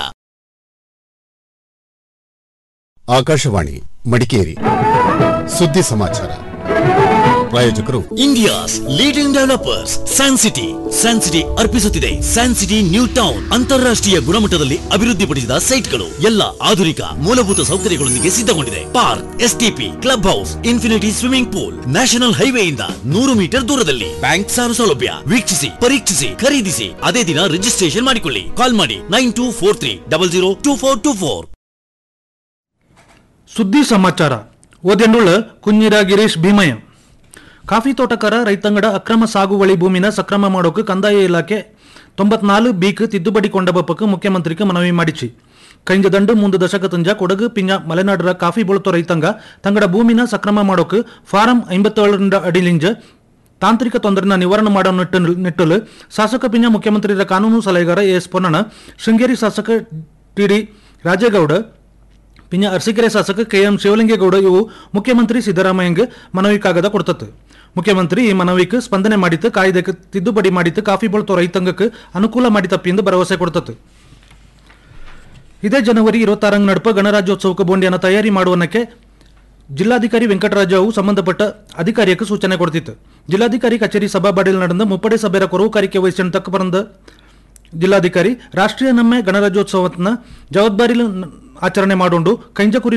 ಆಕಾಶವಾಣಿ ಮಡಿಕೇರಿ ಸುದ್ದಿ ಸಮಾಚಾರ ಪ್ರಾಯೋಜಕರು India's leading developers San city San city ಅರ್ಪಿಸುತ್ತಿದೆ ಸ್ಯಾನ್ ಸಿಟಿ ನ್ಯೂ ಟೌನ್ ಅಂತಾರಾಷ್ಟ್ರೀಯ ಗುಣಮಟ್ಟದಲ್ಲಿ ಅಭಿವೃದ್ಧಿಪಡಿಸಿದ ಸೈಟ್ಗಳು ಎಲ್ಲ ಆಧುನಿಕ ಮೂಲಭೂತ ಸೌಕರ್ಯಗಳೊಂದಿಗೆ ಸಿದ್ಧಗೊಂಡಿದೆ park STP club house infinity swimming pool national ಹೈವೇಯಿಂದ ನೂರು ಮೀಟರ್ ದೂರದಲ್ಲಿ ಬ್ಯಾಂಕ್ ಸಾಲ ಸೌಲಭ್ಯ ವೀಕ್ಷಿಸಿ ಪರೀಕ್ಷಿಸಿ ಖರೀದಿಸಿ ಅದೇ ದಿನ ರಿಜಿಸ್ಟ್ರೇಷನ್ ಮಾಡಿಕೊಳ್ಳಿ ಕಾಲ್ ಮಾಡಿ nine two four three double zero two four two four ಸುದ್ದಿ ಸಮಾಚಾರ ಓದೆಂಡುಳ್ಳ ಕುഞ്ഞിರ ಗಿರೀಶ್ ಭೀಮಯ್ಯ ಕಾಫಿ ತೋಟಗಾರ ರೈತಂಗಡ ಅಕ್ರಮ ಸಾಗುವಳಿ ಭೂಮಿನ ಸಕ್ರಮ ಮಾಡೋಕೆ ಕಂದಾಯ ಇಲಾಖೆ ತೊಂಬತ್ನಾಲ್ಕು ಬೀಕ್ ತಿದ್ದುಪಡಿ ಕೊಂಡಬಪ್ಪಕ್ಕೆ ಮುಖ್ಯಮಂತ್ರಿಗೆ ಮನವಿ ಮಾಡಿಸಿ ಕೈಂಜ ದಂಡು ಮುಂದು ದಶಕ ತುಂಜ ಕೊಡಗು ಪಿಂಜ ಮಲೆನಾಡರ ಕಾಫಿ ಬಳುತ್ತೋ ರೈತಂಗ ತಂಗಡ ಭೂಮಿನ ಸಕ್ರಮ ಮಾಡೋಕೆ ಫಾರಂ ಐಂಬತ್ತೇಳರಿಂದ ಅಡಿಲಿಂಜ ತಾಂತ್ರಿಕ ತೊಂದರೆನ ನಿವಾರಣೆ ಮಾಡೋ ನಿಟ್ಟಿನ ನಿಟ್ಟಲು ಶಾಸಕ ಪಿಂಜ ಮುಖ್ಯಮಂತ್ರಿಯ ಕಾನೂನು ಸಲಹೆಗಾರ ಎಸ್ ಪೊನ್ನಣ ಶೃಂಗೇರಿ ಶಾಸಕ ಟಿಡಿ ರಾಜೇಗೌಡ ಪಿಂಜ ಅರಸೀಕೆರೆ ಶಾಸಕ ಕೆ ಎಂ ಶಿವಲಿಂಗೇಗೌಡ ಇವು ಮುಖ್ಯಮಂತ್ರಿ ಸಿದ್ದರಾಮಯ್ಯಂಗೆ ಮನವಿ ಕಾಗದ ಕೊಡ್ತತ್ತು ಮುಖ್ಯಮಂತ್ರಿ ಈ ಮನವಿಗೆ ಸ್ಪಂದನೆ ಮಾಡಿತ್ತು ಕಾಯ್ದೆಗೆ ತಿದ್ದುಪಡಿ ಮಾಡಿತ್ತು ಕಾಫಿ ಬೆಳ್ತೋ ರೈತಾಂಗಕ್ಕೆ ಅನುಕೂಲ ಮಾಡಿತಪ್ಪಿ ಎಂದು ಭರವಸೆ ಕೊಡ್ತತ್ತು ಇದೇ ಜನವರಿ ಇರುವತ್ತಾರಂಗ್ ನಡುಪ ಗಣರಾಜ್ಯೋತ್ಸವಕ್ಕೆ ಬೋಂಡಿಯನ್ನು ತಯಾರಿ ಮಾಡುವನಕ್ಕೆ ಜಿಲ್ಲಾಧಿಕಾರಿ ವೆಂಕಟರಾಜವು ಸಂಬಂಧಪಟ್ಟ ಅಧಿಕಾರಿಯಕ್ಕೆ ಸೂಚನೆ ಕೊಡ್ತಿತ್ತು ಜಿಲ್ಲಾಧಿಕಾರಿ ಕಚೇರಿ ಸಭಾಬಾಡಿಯಲ್ಲಿ ನಡೆದ ಮುಪ್ಪಡೆ ಸಭೆಯ ಕೊರವುಕಾರಿಕೆ ವಹಿಸಿದ ತಕ್ಕ ಬರಂದ ಜಿಲ್ಲಾಧಿಕಾರಿ ರಾಷ್ಟ್ರೀಯ ನಮ್ಮೆ ಗಣರಾಜ್ಯೋತ್ಸವನ ಜವಾಬ್ದಾರಿ ಆಚರಣೆ ಮಾಡೋಂಡು ಕೈಂಜ ಕುರಿ